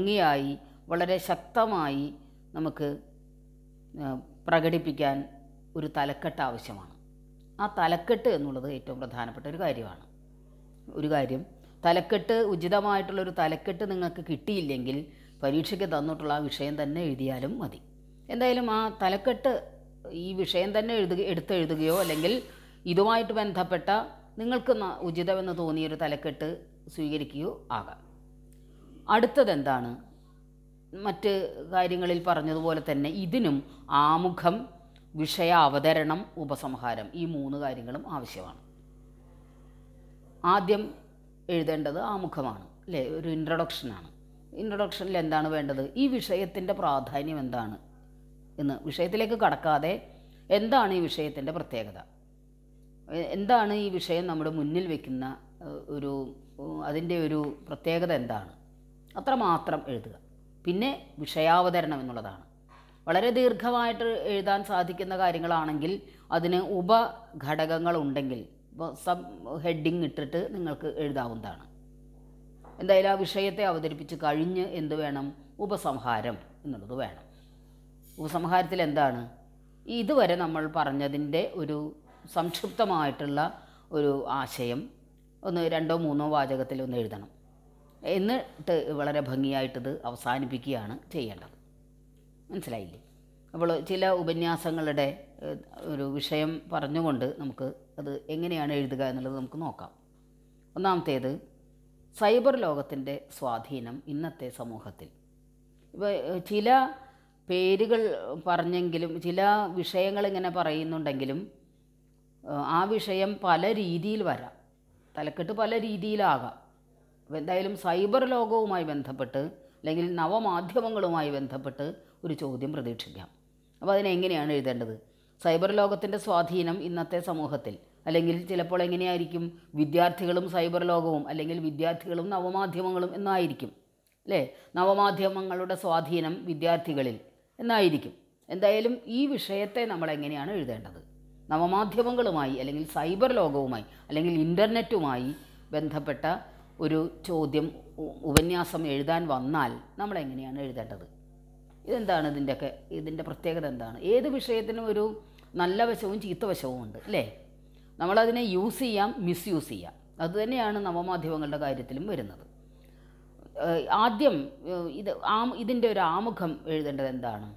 ഭംഗിയായി വളരെ ശക്തമായി നമുക്ക് ആ, പ്രകടിപ്പിക്കാൻ ഒരു തലക്കെട്ട് ആവശ്യമാണ് ആ തലക്കെട്ട് എന്നുള്ളത് ഏറ്റവും പ്രധാനപ്പെട്ട ഒരു കാര്യമാണ് ഒരു കാര്യം തലക്കെട്ട് ഉചിതമായിട്ടുള്ളൊരു തലക്കെട്ട് നിങ്ങൾക്ക് കിട്ടിയില്ലെങ്കിൽ പരീക്ഷയ്ക്ക് തന്നിട്ടുള്ള ആ വിഷയം തന്നെ എഴുതിയാലും മതി എന്തായാലും ആ തലക്കെട്ട് ഈ വിഷയം തന്നെ എഴുതുക എടുത്തെഴുതുകയോ അല്ലെങ്കിൽ ഇതുമായിട്ട് ബന്ധപ്പെട്ട നിങ്ങൾക്ക് ന- ഉചിതമെന്ന് തോന്നിയൊരു തലക്കെട്ട് സ്വീകരിക്കുകയോ ആകാം അടുത്തത് എന്താണ് മറ്റ് കാര്യങ്ങളിൽ പറഞ്ഞതുപോലെ തന്നെ ഇതിനും ആമുഖം വിഷയ അവതരണം ഉപസംഹാരം ഈ മൂന്ന് കാര്യങ്ങളും ആവശ്യമാണ് ആദ്യം എഴുതേണ്ടത് ആമുഖമാണ് അല്ലേ ഒരു ഇൻട്രൊഡക്ഷനാണ് ഇൻട്രൊഡക്ഷനിൽ എന്താണ് വേണ്ടത് ഈ വിഷയത്തിൻ്റെ പ്രാധാന്യം എന്താണ് എന്ന് വിഷയത്തിലേക്ക് കടക്കാതെ എന്താണ് ഈ വിഷയത്തിൻ്റെ പ്രത്യേകത എ- എന്താണ് ഈ വിഷയം നമ്മുടെ മുന്നിൽ വെക്കുന്ന ഏഹ്, ഒരു ഏഹ്, അതിൻ്റെ ഒരു പ്രത്യേകത എന്താണ് അത്രമാത്രം എഴുതുക പിന്നെ വിഷയാവതരണം എന്നുള്ളതാണ് വളരെ ദീർഘമായിട്ട് എഴുതാൻ സാധിക്കുന്ന കാര്യങ്ങളാണെങ്കിൽ അതിന് ഉപഘടകങ്ങളുണ്ടെങ്കിൽ ഇപ്പോൾ സബ് ഹെഡിങ് ഇട്ടിട്ട് നിങ്ങൾക്ക് എഴുതാവുന്നതാണ് എന്തായാലും ആ വിഷയത്തെ അവതരിപ്പിച്ച് കഴിഞ്ഞ് എന്ത് വേണം ഉപസംഹാരം എന്നുള്ളത് വേണം ഉപസംഹാരത്തിൽ എന്താണ് ഇതുവരെ നമ്മൾ പറഞ്ഞതിൻ്റെ ഒരു സംക്ഷിപ്തമായിട്ടുള്ള ഒരു ആശയം ഒന്ന് രണ്ടോ മൂന്നോ വാചകത്തിൽ ഒന്ന് എഴുതണം എന്നിട്ട് വളരെ ഭംഗിയായിട്ടിത് അവസാനിപ്പിക്കുകയാണ് ചെയ്യേണ്ടത് മനസ്സിലായില്ലേ അപ്പോൾ ചില ഉപന്യാസങ്ങളുടെ ഏഹ്, ഒരു വിഷയം പറഞ്ഞുകൊണ്ട് നമുക്ക് അത് എങ്ങനെയാണ് എഴുതുക എന്നുള്ളത് നമുക്ക് നോക്കാം ഒന്നാമത്തേത് സൈബർ ലോകത്തിൻ്റെ സ്വാധീനം ഇന്നത്തെ സമൂഹത്തിൽ ഇപ്പോൾ ഏഹ്, ചില പേരുകൾ പറഞ്ഞെങ്കിലും ചില വിഷയങ്ങൾ ഇങ്ങനെ പറയുന്നുണ്ടെങ്കിലും ഏഹ്, ആ വിഷയം പല രീതിയിൽ വരാം തലക്കെട്ട് പല രീതിയിലാകാം അപ്പോൾ എന്തായാലും സൈബർ ലോകവുമായി ബന്ധപ്പെട്ട് അല്ലെങ്കിൽ നവമാധ്യമങ്ങളുമായി ബന്ധപ്പെട്ട് ഒരു ചോദ്യം പ്രതീക്ഷിക്കാം അപ്പോൾ അതിനെങ്ങനെയാണ് എഴുതേണ്ടത് സൈബർ ലോകത്തിൻ്റെ സ്വാധീനം ഇന്നത്തെ സമൂഹത്തിൽ അല്ലെങ്കിൽ ചിലപ്പോൾ എങ്ങനെയായിരിക്കും വിദ്യാർത്ഥികളും സൈബർ ലോകവും അല്ലെങ്കിൽ വിദ്യാർത്ഥികളും നവമാധ്യമങ്ങളും എന്നായിരിക്കും അല്ലേ നവമാധ്യമങ്ങളുടെ സ്വാധീനം വിദ്യാർത്ഥികളിൽ എന്നായിരിക്കും എന്തായാലും ഈ വിഷയത്തെ നമ്മൾ എങ്ങനെയാണ് എഴുതേണ്ടത് നവമാധ്യമങ്ങളുമായി അല്ലെങ്കിൽ സൈബർ ലോകവുമായി അല്ലെങ്കിൽ ഇൻ്റർനെറ്റുമായി ബന്ധപ്പെട്ട ഒരു ചോദ്യം ഉ- ഉപന്യാസം എഴുതാൻ വന്നാൽ നമ്മൾ എങ്ങനെയാണ് എഴുതേണ്ടത് ഇതെന്താണ് ഇതിൻ്റെയൊക്കെ ഇതിൻ്റെ പ്രത്യേകത എന്താണ് ഏത് വിഷയത്തിനും ഒരു നല്ല വശവും ചീത്ത വശവും ഉണ്ട് അല്ലേ നമ്മളതിനെ യൂസ് ചെയ്യാം മിസ്യൂസ് ചെയ്യാം അതുതന്നെയാണ് നവമാധ്യമങ്ങളുടെ കാര്യത്തിലും വരുന്നത് ഏഹ് ആദ്യം ഏഹ് ഇത് ആം ഇതിൻ്റെ ഒരു ആമുഖം എഴുതേണ്ടത് എന്താണ്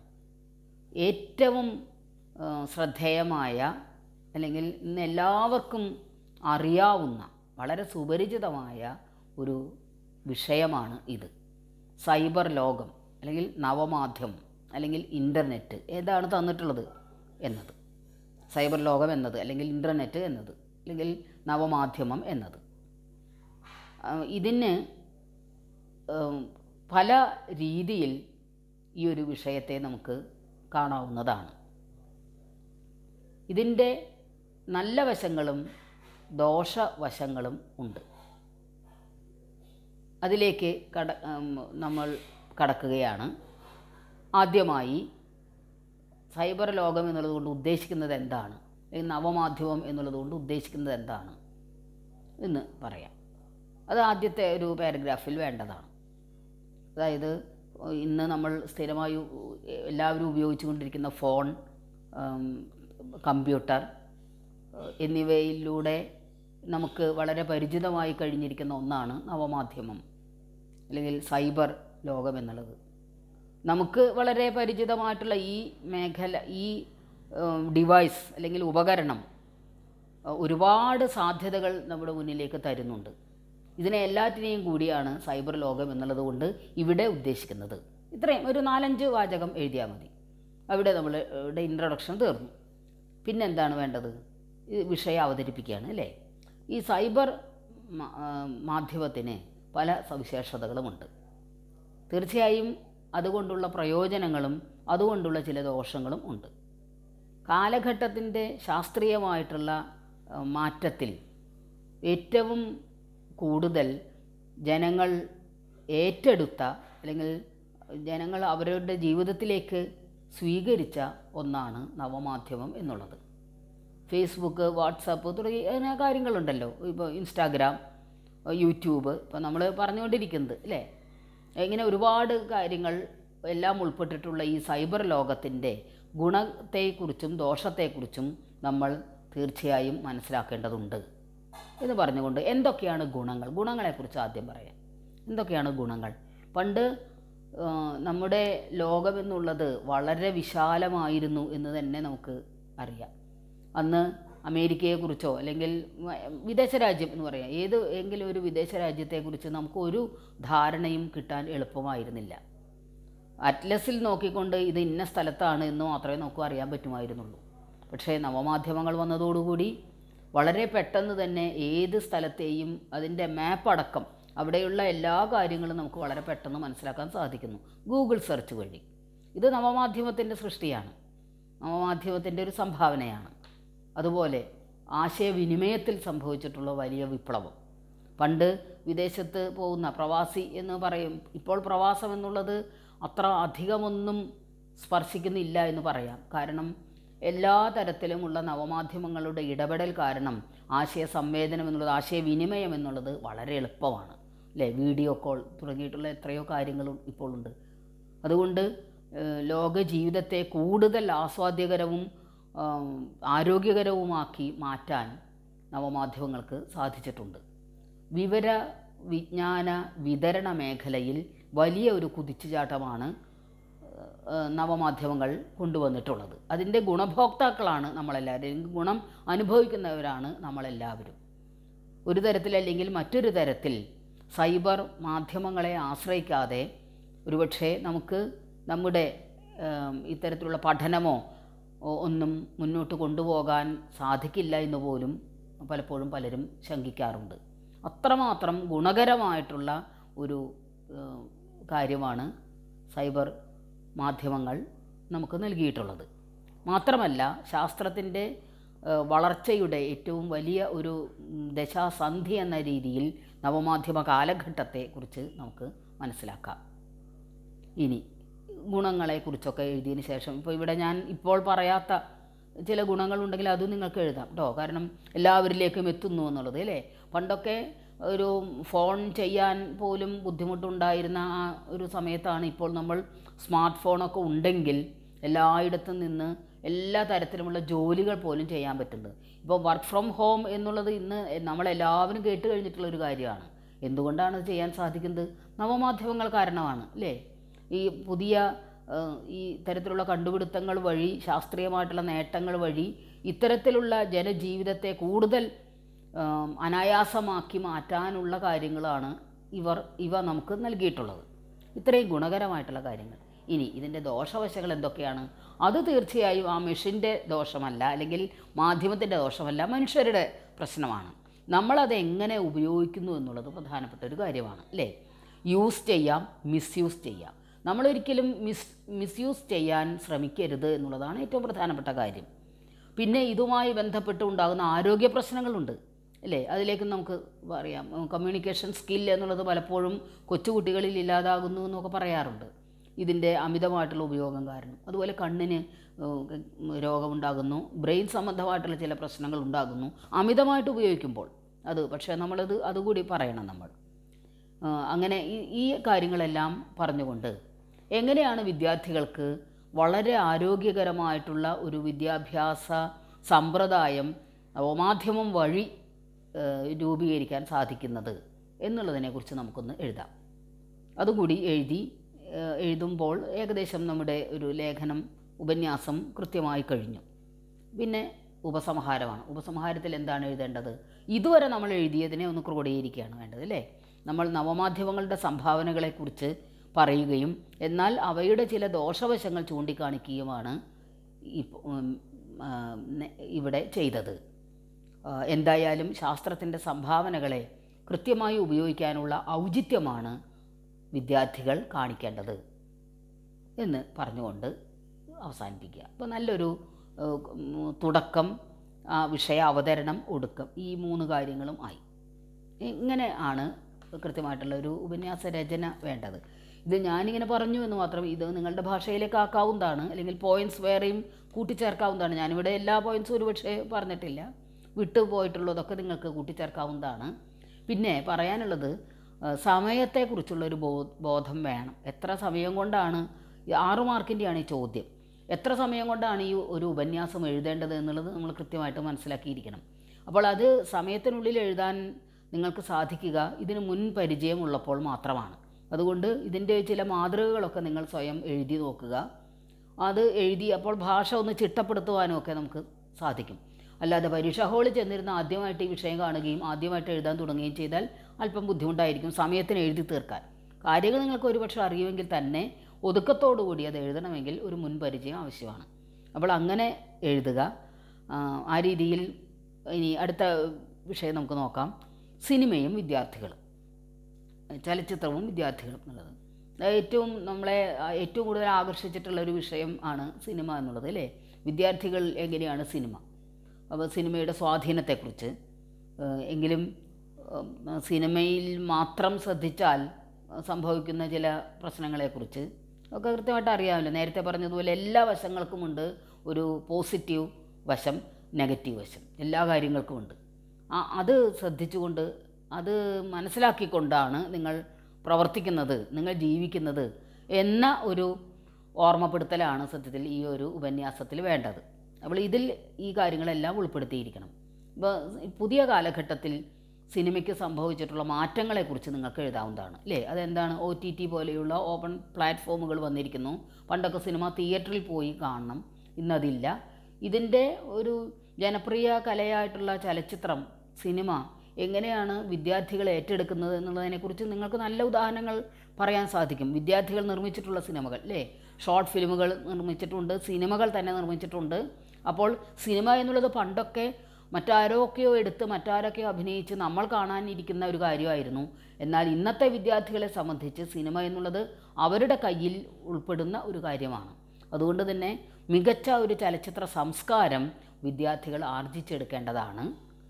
ഏറ്റവും ഏഹ് ശ്രദ്ധേയമായ അല്ലെങ്കിൽ ഇന്ന് എല്ലാവർക്കും അറിയാവുന്ന വളരെ സുപരിചിതമായ ഒരു വിഷയമാണ് ഇത് സൈബർ ലോകം അല്ലെങ്കിൽ നവമാധ്യമം അല്ലെങ്കിൽ ഇൻ്റർനെറ്റ് ഏതാണ് തന്നിട്ടുള്ളത് എന്നത് സൈബർ ലോകം എന്നത് അല്ലെങ്കിൽ ഇൻ്റർനെറ്റ് എന്നത് അല്ലെങ്കിൽ നവമാധ്യമം എന്നത് ആ, ഇതിന് ഉം, പല രീതിയിൽ ഈ ഒരു വിഷയത്തെ നമുക്ക് കാണാവുന്നതാണ് ഇതിൻ്റെ നല്ല വശങ്ങളും ദോഷവശങ്ങളും ഉണ്ട് അതിലേക്ക് കട ഉം, നമ്മൾ കടക്കുകയാണ് ആദ്യമായി സൈബർ ലോകം എന്നുള്ളത് കൊണ്ട് ഉദ്ദേശിക്കുന്നത് എന്താണ് ഈ നവമാധ്യമം എന്നുള്ളത് കൊണ്ട് ഉദ്ദേശിക്കുന്നത് എന്താണ് എന്ന് പറയാം അത് ആദ്യത്തെ ഒരു പാരഗ്രാഫിൽ വേണ്ടതാണ് അതായത് ഇന്ന് നമ്മൾ സ്ഥിരമായി ഉ- എല്ലാവരും ഉപയോഗിച്ചുകൊണ്ടിരിക്കുന്ന ഫോൺ ഉം, കമ്പ്യൂട്ടർ ഏഹ്, എന്നിവയിലൂടെ നമുക്ക് വളരെ പരിചിതമായി കഴിഞ്ഞിരിക്കുന്ന ഒന്നാണ് നവമാധ്യമം അല്ലെങ്കിൽ സൈബർ ലോകം എന്നുള്ളത് നമുക്ക് വളരെ പരിചിതമായിട്ടുള്ള ഈ മേഖല ഈ ഏഹ്, ഡിവൈസ് അല്ലെങ്കിൽ ഉപകരണം ഏഹ്, ഒരുപാട് സാധ്യതകൾ നമ്മുടെ മുന്നിലേക്ക് തരുന്നുണ്ട് ഇതിനെ എല്ലാറ്റിനെയും കൂടിയാണ് സൈബർ ലോകം എന്നുള്ളത് കൊണ്ട് ഇവിടെ ഉദ്ദേശിക്കുന്നത് ഇത്രയും ഒരു നാലഞ്ച് വാചകം എഴുതിയാൽ മതി അവിടെ നമ്മൾ ഇവിടെ ഇൻട്രൊഡക്ഷൻ തീർന്നു പിന്നെ എന്താണ് വേണ്ടത് ഈ വിഷയം അവതരിപ്പിക്കുകയാണ് അല്ലേ ഈ സൈബർ മാ- ആ, മാധ്യമത്തിന് പല സവിശേഷതകളുമുണ്ട് തീർച്ചയായും അതുകൊണ്ടുള്ള പ്രയോജനങ്ങളും അതുകൊണ്ടുള്ള ചില ദോഷങ്ങളും ഉണ്ട് കാലഘട്ടത്തിൻ്റെ ശാസ്ത്രീയമായിട്ടുള്ള ആ, മാറ്റത്തിൽ ഏറ്റവും കൂടുതൽ ജനങ്ങൾ ഏറ്റെടുത്ത അല്ലെങ്കിൽ ജനങ്ങൾ അവരുടെ ജീവിതത്തിലേക്ക് സ്വീകരിച്ച ഒന്നാണ് നവമാധ്യമം എന്നുള്ളത് ഫേസ്ബുക്ക് വാട്സാപ്പ് തുടങ്ങിയ അങ്ങനെ കാര്യങ്ങളുണ്ടല്ലോ ഇപ്പോൾ ഇൻസ്റ്റാഗ്രാം യൂട്യൂബ് ഇപ്പോൾ നമ്മൾ പറഞ്ഞുകൊണ്ടിരിക്കുന്നത് അല്ലേ ഇങ്ങനെ ഒരുപാട് കാര്യങ്ങൾ എല്ലാം ഉൾപ്പെട്ടിട്ടുള്ള ഈ സൈബർ ലോകത്തിൻ്റെ ഗുണത്തെക്കുറിച്ചും ദോഷത്തെക്കുറിച്ചും നമ്മൾ തീർച്ചയായും മനസ്സിലാക്കേണ്ടതുണ്ട് എന്ന് പറഞ്ഞുകൊണ്ട് എന്തൊക്കെയാണ് ഗുണങ്ങൾ ഗുണങ്ങളെക്കുറിച്ച് ആദ്യം പറയാം എന്തൊക്കെയാണ് ഗുണങ്ങൾ പണ്ട് ആ, നമ്മുടെ ലോകമെന്നുള്ളത് വളരെ വിശാലമായിരുന്നു എന്ന് തന്നെ നമുക്ക് അറിയാം അന്ന് അമേരിക്കയെക്കുറിച്ചോ അല്ലെങ്കിൽ വ- വിദേശ രാജ്യം എന്ന് പറയാം ഏത് എങ്കിലും ഒരു വിദേശ രാജ്യത്തെക്കുറിച്ച് നമുക്ക് ഒരു ധാരണയും കിട്ടാൻ എളുപ്പമായിരുന്നില്ല അറ്റ്ലസിൽ നോക്കിക്കൊണ്ട് ഇത് ഇന്ന സ്ഥലത്താണ് എന്ന് മാത്രമേ നമുക്ക് അറിയാൻ പറ്റുമായിരുന്നുള്ളൂ പക്ഷേ നവമാധ്യമങ്ങൾ വന്നതോടുകൂടി വളരെ പെട്ടെന്ന് തന്നെ ഏത് സ്ഥലത്തെയും അതിൻ്റെ മാപ്പ് അടക്കം അവിടെയുള്ള എല്ലാ കാര്യങ്ങളും നമുക്ക് വളരെ പെട്ടെന്ന് മനസ്സിലാക്കാൻ സാധിക്കുന്നു ഗൂഗിൾ സെർച്ച് വഴി ഇത് നവമാധ്യമത്തിൻ്റെ സൃഷ്ടിയാണ് നവമാധ്യമത്തിൻ്റെ ഒരു സംഭാവനയാണ് അതുപോലെ ആശയവിനിമയത്തിൽ സംഭവിച്ചിട്ടുള്ള വലിയ വിപ്ലവം പണ്ട് വിദേശത്ത് പോകുന്ന പ്രവാസി എന്ന് പറയും ഇപ്പോൾ പ്രവാസം എന്നുള്ളത് അത്ര അധികമൊന്നും സ്പർശിക്കുന്നില്ല എന്ന് പറയാം കാരണം എല്ലാ തരത്തിലുമുള്ള നവമാധ്യമങ്ങളുടെ ഇടപെടൽ കാരണം ആശയ സംവേദനം എന്നുള്ളത് ആശയവിനിമയം എന്നുള്ളത് വളരെ എളുപ്പമാണ് അല്ലേ വീഡിയോ കോൾ തുടങ്ങിയിട്ടുള്ള എത്രയോ കാര്യങ്ങളും ഇപ്പോൾ ഉണ്ട് അതുകൊണ്ട് ഏഹ്, ലോക ജീവിതത്തെ കൂടുതൽ ആസ്വാദ്യകരവും ആം, ആരോഗ്യകരവുമാക്കി മാറ്റാൻ നവമാധ്യമങ്ങൾക്ക് സാധിച്ചിട്ടുണ്ട് വിവര വിജ്ഞാന വിതരണ മേഖലയിൽ വലിയ ഒരു കുതിച്ചുചാട്ടമാണ് ഏഹ്, നവമാധ്യമങ്ങൾ കൊണ്ടുവന്നിട്ടുള്ളത് അതിൻ്റെ ഗുണഭോക്താക്കളാണ് നമ്മളെല്ലാവരും ഗുണം അനുഭവിക്കുന്നവരാണ് നമ്മളെല്ലാവരും ഒരു തരത്തിലല്ലെങ്കിൽ മറ്റൊരു തരത്തിൽ സൈബർ മാധ്യമങ്ങളെ ആശ്രയിക്കാതെ ഒരുപക്ഷെ നമുക്ക് നമ്മുടെ ഏം, ഇത്തരത്തിലുള്ള പഠനമോ ഒ- ഒന്നും മുന്നോട്ട് കൊണ്ടുപോകാൻ സാധിക്കില്ല എന്ന് പോലും പലപ്പോഴും പലരും ശങ്കിക്കാറുണ്ട് അത്രമാത്രം ഗുണകരമായിട്ടുള്ള ഒരു ഏം, കാര്യമാണ് സൈബർ മാധ്യമങ്ങൾ നമുക്ക് നൽകിയിട്ടുള്ളത് മാത്രമല്ല ശാസ്ത്രത്തിൻ്റെ ഏഹ്, വളർച്ചയുടെ ഏറ്റവും വലിയ ഒരു ഉം, ദശാസന്ധി എന്ന രീതിയിൽ നവമാധ്യമ കാലഘട്ടത്തെക്കുറിച്ച് നമുക്ക് മനസ്സിലാക്കാം ഇനി ഗുണങ്ങളെക്കുറിച്ചൊക്കെ എഴുതിയതിന് ശേഷം ഇപ്പോൾ ഇവിടെ ഞാൻ ഇപ്പോൾ പറയാത്ത ചില ഗുണങ്ങളുണ്ടെങ്കിൽ അതും നിങ്ങൾക്ക് എഴുതാം കേട്ടോ കാരണം എല്ലാവരിലേക്കും എത്തുന്നു എന്നുള്ളത് അല്ലേ പണ്ടൊക്കെ ഒരു ഫോൺ ചെയ്യാൻ പോലും ബുദ്ധിമുട്ടുണ്ടായിരുന്ന ആ ഒരു സമയത്താണ് ഇപ്പോൾ നമ്മൾ സ്മാർട്ട് ഫോണൊക്കെ ഉണ്ടെങ്കിൽ എല്ലായിടത്തും നിന്ന് എല്ലാ തരത്തിലുമുള്ള ജോലികൾ പോലും ചെയ്യാൻ പറ്റുന്നത് ഇപ്പോൾ വർക്ക് ഫ്രം ഹോം എന്നുള്ളത് ഇന്ന് നമ്മളെല്ലാവരും കേട്ട് കഴിഞ്ഞിട്ടുള്ള ഒരു കാര്യമാണ് എന്തുകൊണ്ടാണ് ഇത് ചെയ്യാൻ സാധിക്കുന്നത് നവമാധ്യമങ്ങൾ കാരണമാണ് അല്ലേ ഈ പുതിയ ഏഹ്, ഈ തരത്തിലുള്ള കണ്ടുപിടുത്തങ്ങൾ വഴി ശാസ്ത്രീയമായിട്ടുള്ള നേട്ടങ്ങൾ വഴി ഇത്തരത്തിലുള്ള ജനജീവിതത്തെ കൂടുതൽ ഏം, അനായാസമാക്കി മാറ്റാനുള്ള കാര്യങ്ങളാണ് ഇവർ ഇവ നമുക്ക് നൽകിയിട്ടുള്ളത് ഇത്രയും ഗുണകരമായിട്ടുള്ള കാര്യങ്ങൾ ഇനി ഇതിൻ്റെ ദോഷവശങ്ങൾ എന്തൊക്കെയാണ് അത് തീർച്ചയായും ആ മെഷീൻ്റെ ദോഷമല്ല അല്ലെങ്കിൽ മാധ്യമത്തിൻ്റെ ദോഷമല്ല മനുഷ്യരുടെ പ്രശ്നമാണ് നമ്മളത് എങ്ങനെ ഉപയോഗിക്കുന്നു എന്നുള്ളത് പ്രധാനപ്പെട്ട ഒരു കാര്യമാണ് അല്ലേ യൂസ് ചെയ്യാം മിസ്യൂസ് ചെയ്യാം നമ്മളൊരിക്കലും മിസ് മിസ്യൂസ് ചെയ്യാൻ ശ്രമിക്കരുത് എന്നുള്ളതാണ് ഏറ്റവും പ്രധാനപ്പെട്ട കാര്യം പിന്നെ ഇതുമായി ബന്ധപ്പെട്ട് ഉണ്ടാകുന്ന ആരോഗ്യ പ്രശ്നങ്ങളുണ്ട് അല്ലേ അതിലേക്ക് നമുക്ക് പറയാം കമ്മ്യൂണിക്കേഷൻ സ്കിൽ എന്നുള്ളത് പലപ്പോഴും കൊച്ചുകുട്ടികളിൽ ഇല്ലാതാകുന്നു എന്നൊക്കെ പറയാറുണ്ട് ഇതിൻ്റെ അമിതമായിട്ടുള്ള ഉപയോഗം കാരണം അതുപോലെ കണ്ണിന് ഏഹ്, രോഗമുണ്ടാകുന്നു ബ്രെയിൻ സംബന്ധമായിട്ടുള്ള ചില പ്രശ്നങ്ങൾ ഉണ്ടാകുന്നു അമിതമായിട്ട് ഉപയോഗിക്കുമ്പോൾ അത് പക്ഷേ നമ്മളത് അതുകൂടി പറയണം നമ്മൾ ആ, അങ്ങനെ ഈ ഈ കാര്യങ്ങളെല്ലാം പറഞ്ഞുകൊണ്ട് എങ്ങനെയാണ് വിദ്യാർത്ഥികൾക്ക് വളരെ ആരോഗ്യകരമായിട്ടുള്ള ഒരു വിദ്യാഭ്യാസ സമ്പ്രദായം നവമാധ്യമം വഴി ഏ, രൂപീകരിക്കാൻ സാധിക്കുന്നത് എന്നുള്ളതിനെക്കുറിച്ച് നമുക്കൊന്ന് എഴുതാം അതുകൂടി എഴുതി ഏ, എഴുതുമ്പോൾ ഏകദേശം നമ്മുടെ ഒരു ലേഖനം ഉപന്യാസം കൃത്യമായി കഴിഞ്ഞു പിന്നെ ഉപസംഹാരമാണ് ഉപസംഹാരത്തിൽ എന്താണ് എഴുതേണ്ടത് ഇതുവരെ നമ്മൾ എഴുതിയതിനെ ഒന്ന് ക്രോഡീകരിക്കുകയാണ് വേണ്ടത് അല്ലേ നമ്മൾ നവമാധ്യമങ്ങളുടെ സംഭാവനകളെക്കുറിച്ച് പറയുകയും എന്നാൽ അവയുടെ ചില ദോഷവശങ്ങൾ ചൂണ്ടിക്കാണിക്കുകയുമാണ് ഇപ്പ- ഉം, ആ, നെ- ഇവിടെ ചെയ്തത് ആ, എന്തായാലും ശാസ്ത്രത്തിൻ്റെ സംഭാവനകളെ കൃത്യമായി ഉപയോഗിക്കാനുള്ള ഔചിത്യമാണ് വിദ്യാർത്ഥികൾ കാണിക്കേണ്ടത് എന്ന് പറഞ്ഞുകൊണ്ട് അവസാനിപ്പിക്കുക അപ്പോൾ നല്ലൊരു ഏഹ്, ഉം, തുടക്കം ആ, വിഷയ അവതരണം ഒടുക്കം ഈ മൂന്ന് കാര്യങ്ങളും ആയി ഇങ്ങനെ ആണ് കൃത്യമായിട്ടുള്ള ഒരു ഉപന്യാസ രചന വേണ്ടത് ഇത് ഞാനിങ്ങനെ പറഞ്ഞു എന്ന് മാത്രം ഇത് നിങ്ങളുടെ ഭാഷയിലേക്ക് ആക്കാവുന്നതാണ് അല്ലെങ്കിൽ പോയിൻറ്റ്സ് വേറെയും കൂട്ടിച്ചേർക്കാവുന്നതാണ് ഞാനിവിടെ എല്ലാ പോയിൻറ്റ്സും ഒരുപക്ഷെ പറഞ്ഞിട്ടില്ല വിട്ടു പോയിട്ടുള്ളതൊക്കെ നിങ്ങൾക്ക് കൂട്ടിച്ചേർക്കാവുന്നതാണ് പിന്നെ പറയാനുള്ളത് ആ, സമയത്തെക്കുറിച്ചുള്ളൊരു ബോ ബോധം വേണം എത്ര സമയം കൊണ്ടാണ് ഈ ആറു മാർക്കിൻ്റെയാണ് ഈ ചോദ്യം എത്ര സമയം കൊണ്ടാണ് ഈ ഒരു ഉപന്യാസം എഴുതേണ്ടത് എന്നുള്ളത് നമ്മൾ കൃത്യമായിട്ട് മനസ്സിലാക്കിയിരിക്കണം അപ്പോൾ അത് സമയത്തിനുള്ളിൽ എഴുതാൻ നിങ്ങൾക്ക് സാധിക്കുക ഇതിന് മുൻ പരിചയമുള്ളപ്പോൾ മാത്രമാണ് അതുകൊണ്ട് ഇതിൻ്റെ ചില മാതൃകകളൊക്കെ നിങ്ങൾ സ്വയം എഴുതി നോക്കുക അത് എഴുതി അപ്പോൾ ഭാഷ ഒന്ന് ചിട്ടപ്പെടുത്തുവാനും ഒക്കെ നമുക്ക് സാധിക്കും അല്ലാതെ പരീക്ഷാ ഹാളിൽ ചെന്നിരുന്ന് ആദ്യമായിട്ട് ഈ വിഷയം കാണുകയും ആദ്യമായിട്ട് എഴുതാൻ തുടങ്ങുകയും ചെയ്താൽ അല്പം ബുദ്ധിമുട്ടായിരിക്കും സമയത്തിന് എഴുതി തീർക്കാൻ കാര്യങ്ങൾ നിങ്ങൾക്ക് ഒരുപക്ഷെ അറിയുമെങ്കിൽ തന്നെ ഒതുക്കത്തോടു കൂടി അത് എഴുതണമെങ്കിൽ ഒരു മുൻപരിചയം ആവശ്യമാണ് അപ്പോൾ അങ്ങനെ എഴുതുക ആ, ആ രീതിയിൽ ഇനി അടുത്ത വിഷയം നമുക്ക് നോക്കാം സിനിമയും വിദ്യാർത്ഥികളും ചലച്ചിത്രവും വിദ്യാർത്ഥികളും എന്നുള്ളത് അത് ഏറ്റവും നമ്മളെ ആ, ഏറ്റവും കൂടുതൽ ആകർഷിച്ചിട്ടുള്ള ഒരു വിഷയം ആണ് സിനിമ എന്നുള്ളത് അല്ലേ വിദ്യാർത്ഥികൾ എങ്ങനെയാണ് സിനിമ അപ്പോൾ സിനിമയുടെ സ്വാധീനത്തെക്കുറിച്ച് ഏഹ്, എങ്കിലും ഏഹ്, സിനിമയിൽ മാത്രം ശ്രദ്ധിച്ചാൽ ഏഹ്, സംഭവിക്കുന്ന ചില പ്രശ്നങ്ങളെക്കുറിച്ച് ഒക്കെ കൃത്യമായിട്ട് അറിയാമല്ലോ നേരത്തെ പറഞ്ഞതുപോലെ എല്ലാ വശങ്ങൾക്കുമുണ്ട് ഒരു പോസിറ്റീവ് വശം നെഗറ്റീവ് വശം എല്ലാ കാര്യങ്ങൾക്കുമുണ്ട് ആ അത് ശ്രദ്ധിച്ചുകൊണ്ട് അത് മനസ്സിലാക്കിക്കൊണ്ടാണ് നിങ്ങൾ പ്രവർത്തിക്കുന്നത് നിങ്ങൾ ജീവിക്കുന്നത് എന്ന ഒരു ഓർമ്മപ്പെടുത്തലാണ് സത്യത്തിൽ ഈ ഒരു ഉപന്യാസത്തിൽ വേണ്ടത് അപ്പോൾ ഇതിൽ ഈ കാര്യങ്ങളെല്ലാം ഉൾപ്പെടുത്തിയിരിക്കണം ഇപ്പോൾ പുതിയ കാലഘട്ടത്തിൽ സിനിമയ്ക്ക് സംഭവിച്ചിട്ടുള്ള മാറ്റങ്ങളെക്കുറിച്ച് നിങ്ങൾക്ക് എഴുതാവുന്നതാണ് അല്ലേ അതെന്താണ് ഒ ടി ടി പോലെയുള്ള ഓപ്പൺ പ്ലാറ്റ്ഫോമുകൾ വന്നിരിക്കുന്നു പണ്ടൊക്കെ സിനിമ തിയേറ്ററിൽ പോയി കാണണം ഇന്നതില്ല ഇതിൻ്റെ ഒരു ജനപ്രിയ കലയായിട്ടുള്ള ചലച്ചിത്രം സിനിമ എങ്ങനെയാണ് വിദ്യാർത്ഥികൾ ഏറ്റെടുക്കുന്നത് എന്നുള്ളതിനെക്കുറിച്ച് നിങ്ങൾക്ക് നല്ല ഉദാഹരണങ്ങൾ പറയാൻ സാധിക്കും വിദ്യാർത്ഥികൾ നിർമ്മിച്ചിട്ടുള്ള സിനിമകൾ അല്ലേ ഷോർട്ട് ഫിലിമുകൾ നിർമ്മിച്ചിട്ടുണ്ട് സിനിമകൾ തന്നെ നിർമ്മിച്ചിട്ടുണ്ട് അപ്പോൾ സിനിമ എന്നുള്ളത് പണ്ടൊക്കെ മറ്റാരൊക്കെയോ എടുത്ത് മറ്റാരൊക്കെയോ അഭിനയിച്ച് നമ്മൾ കാണാനിരിക്കുന്ന ഒരു കാര്യമായിരുന്നു എന്നാൽ ഇന്നത്തെ വിദ്യാർത്ഥികളെ സംബന്ധിച്ച് സിനിമ എന്നുള്ളത് അവരുടെ കയ്യിൽ ഉൾപ്പെടുന്ന ഒരു കാര്യമാണ് അതുകൊണ്ട് തന്നെ മികച്ച ഒരു ചലച്ചിത്ര സംസ്കാരം വിദ്യാർത്ഥികൾ ആർജിച്ചെടുക്കേണ്ടതാണ്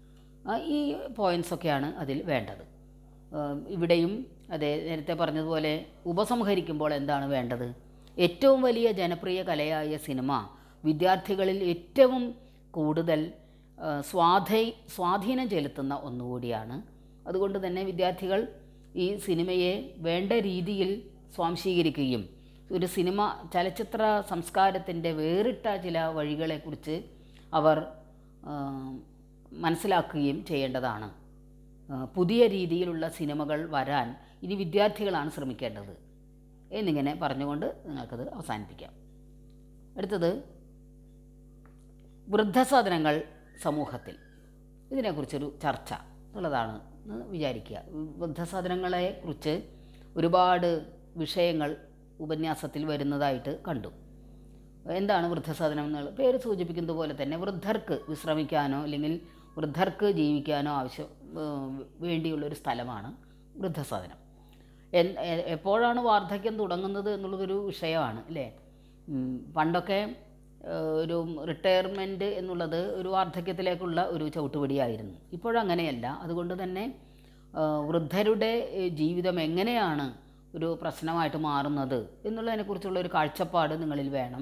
ആ, ഈ പോയിൻസൊക്കെയാണ് അതിൽ വേണ്ടത് ആ, ഇവിടെയും അതെ നേരത്തെ പറഞ്ഞതുപോലെ ഉപസംഹരിക്കുമ്പോൾ എന്താണ് വേണ്ടത് ഏറ്റവും വലിയ ജനപ്രിയ കലയായ സിനിമ വിദ്യാർത്ഥികളിൽ ഏറ്റവും കൂടുതൽ ആ, സ്വാധീ സ്വാധീനം ചെലുത്തുന്ന ഒന്നുകൂടിയാണ് അതുകൊണ്ട് തന്നെ വിദ്യാർത്ഥികൾ ഈ സിനിമയെ വേണ്ട രീതിയിൽ സ്വാംശീകരിക്കുകയും ഒരു സിനിമ ചലച്ചിത്ര സംസ്കാരത്തിൻ്റെ വേറിട്ട ചില വഴികളെക്കുറിച്ച് അവർ ആ, മനസ്സിലാക്കുകയും ചെയ്യേണ്ടതാണ് ആ, പുതിയ രീതിയിലുള്ള സിനിമകൾ വരാൻ ഇനി വിദ്യാർത്ഥികളാണ് ശ്രമിക്കേണ്ടത് എന്നിങ്ങനെ പറഞ്ഞുകൊണ്ട് നിങ്ങൾക്കത് അവസാനിപ്പിക്കാം അടുത്തത് വൃദ്ധസദനങ്ങൾ സമൂഹത്തിൽ ഇതിനെക്കുറിച്ചൊരു ചർച്ച എന്നുള്ളതാണ് എന്ന് വിചാരിക്കുക വൃദ്ധസദനങ്ങളെ കുറിച്ച് ഒരുപാട് വിഷയങ്ങൾ ഉപന്യാസത്തിൽ വരുന്നതായിട്ട് കണ്ടു എന്താണ് വൃദ്ധസദനം എന്നുള്ള പേര് സൂചിപ്പിക്കുന്നത് പോലെ തന്നെ വൃദ്ധർക്ക് വിശ്രമിക്കാനോ അല്ലെങ്കിൽ വൃദ്ധർക്ക് ജീവിക്കാനോ ആവശ്യം ഏഹ് വേണ്ടിയുള്ളൊരു സ്ഥലമാണ് വൃദ്ധസദനം എൻ- എ- എപ്പോഴാണ് വാർദ്ധക്യം തുടങ്ങുന്നത് എന്നുള്ളതൊരു വിഷയമാണ് അല്ലേ ഉം, പണ്ടൊക്കെ ഏഹ്, ഒരു റിട്ടയർമെൻറ്റ് എന്നുള്ളത് ഒരു വാർദ്ധക്യത്തിലേക്കുള്ള ഒരു ചവിട്ടുപടിയായിരുന്നു ഇപ്പോഴങ്ങനെയല്ല അതുകൊണ്ട് തന്നെ ഏഹ്, വൃദ്ധരുടെ ഏഹ്, ജീവിതം എങ്ങനെയാണ് ഒരു പ്രശ്നമായിട്ട് മാറുന്നത് എന്നുള്ളതിനെക്കുറിച്ചുള്ള ഒരു കാഴ്ചപ്പാട് നിങ്ങളിൽ വേണം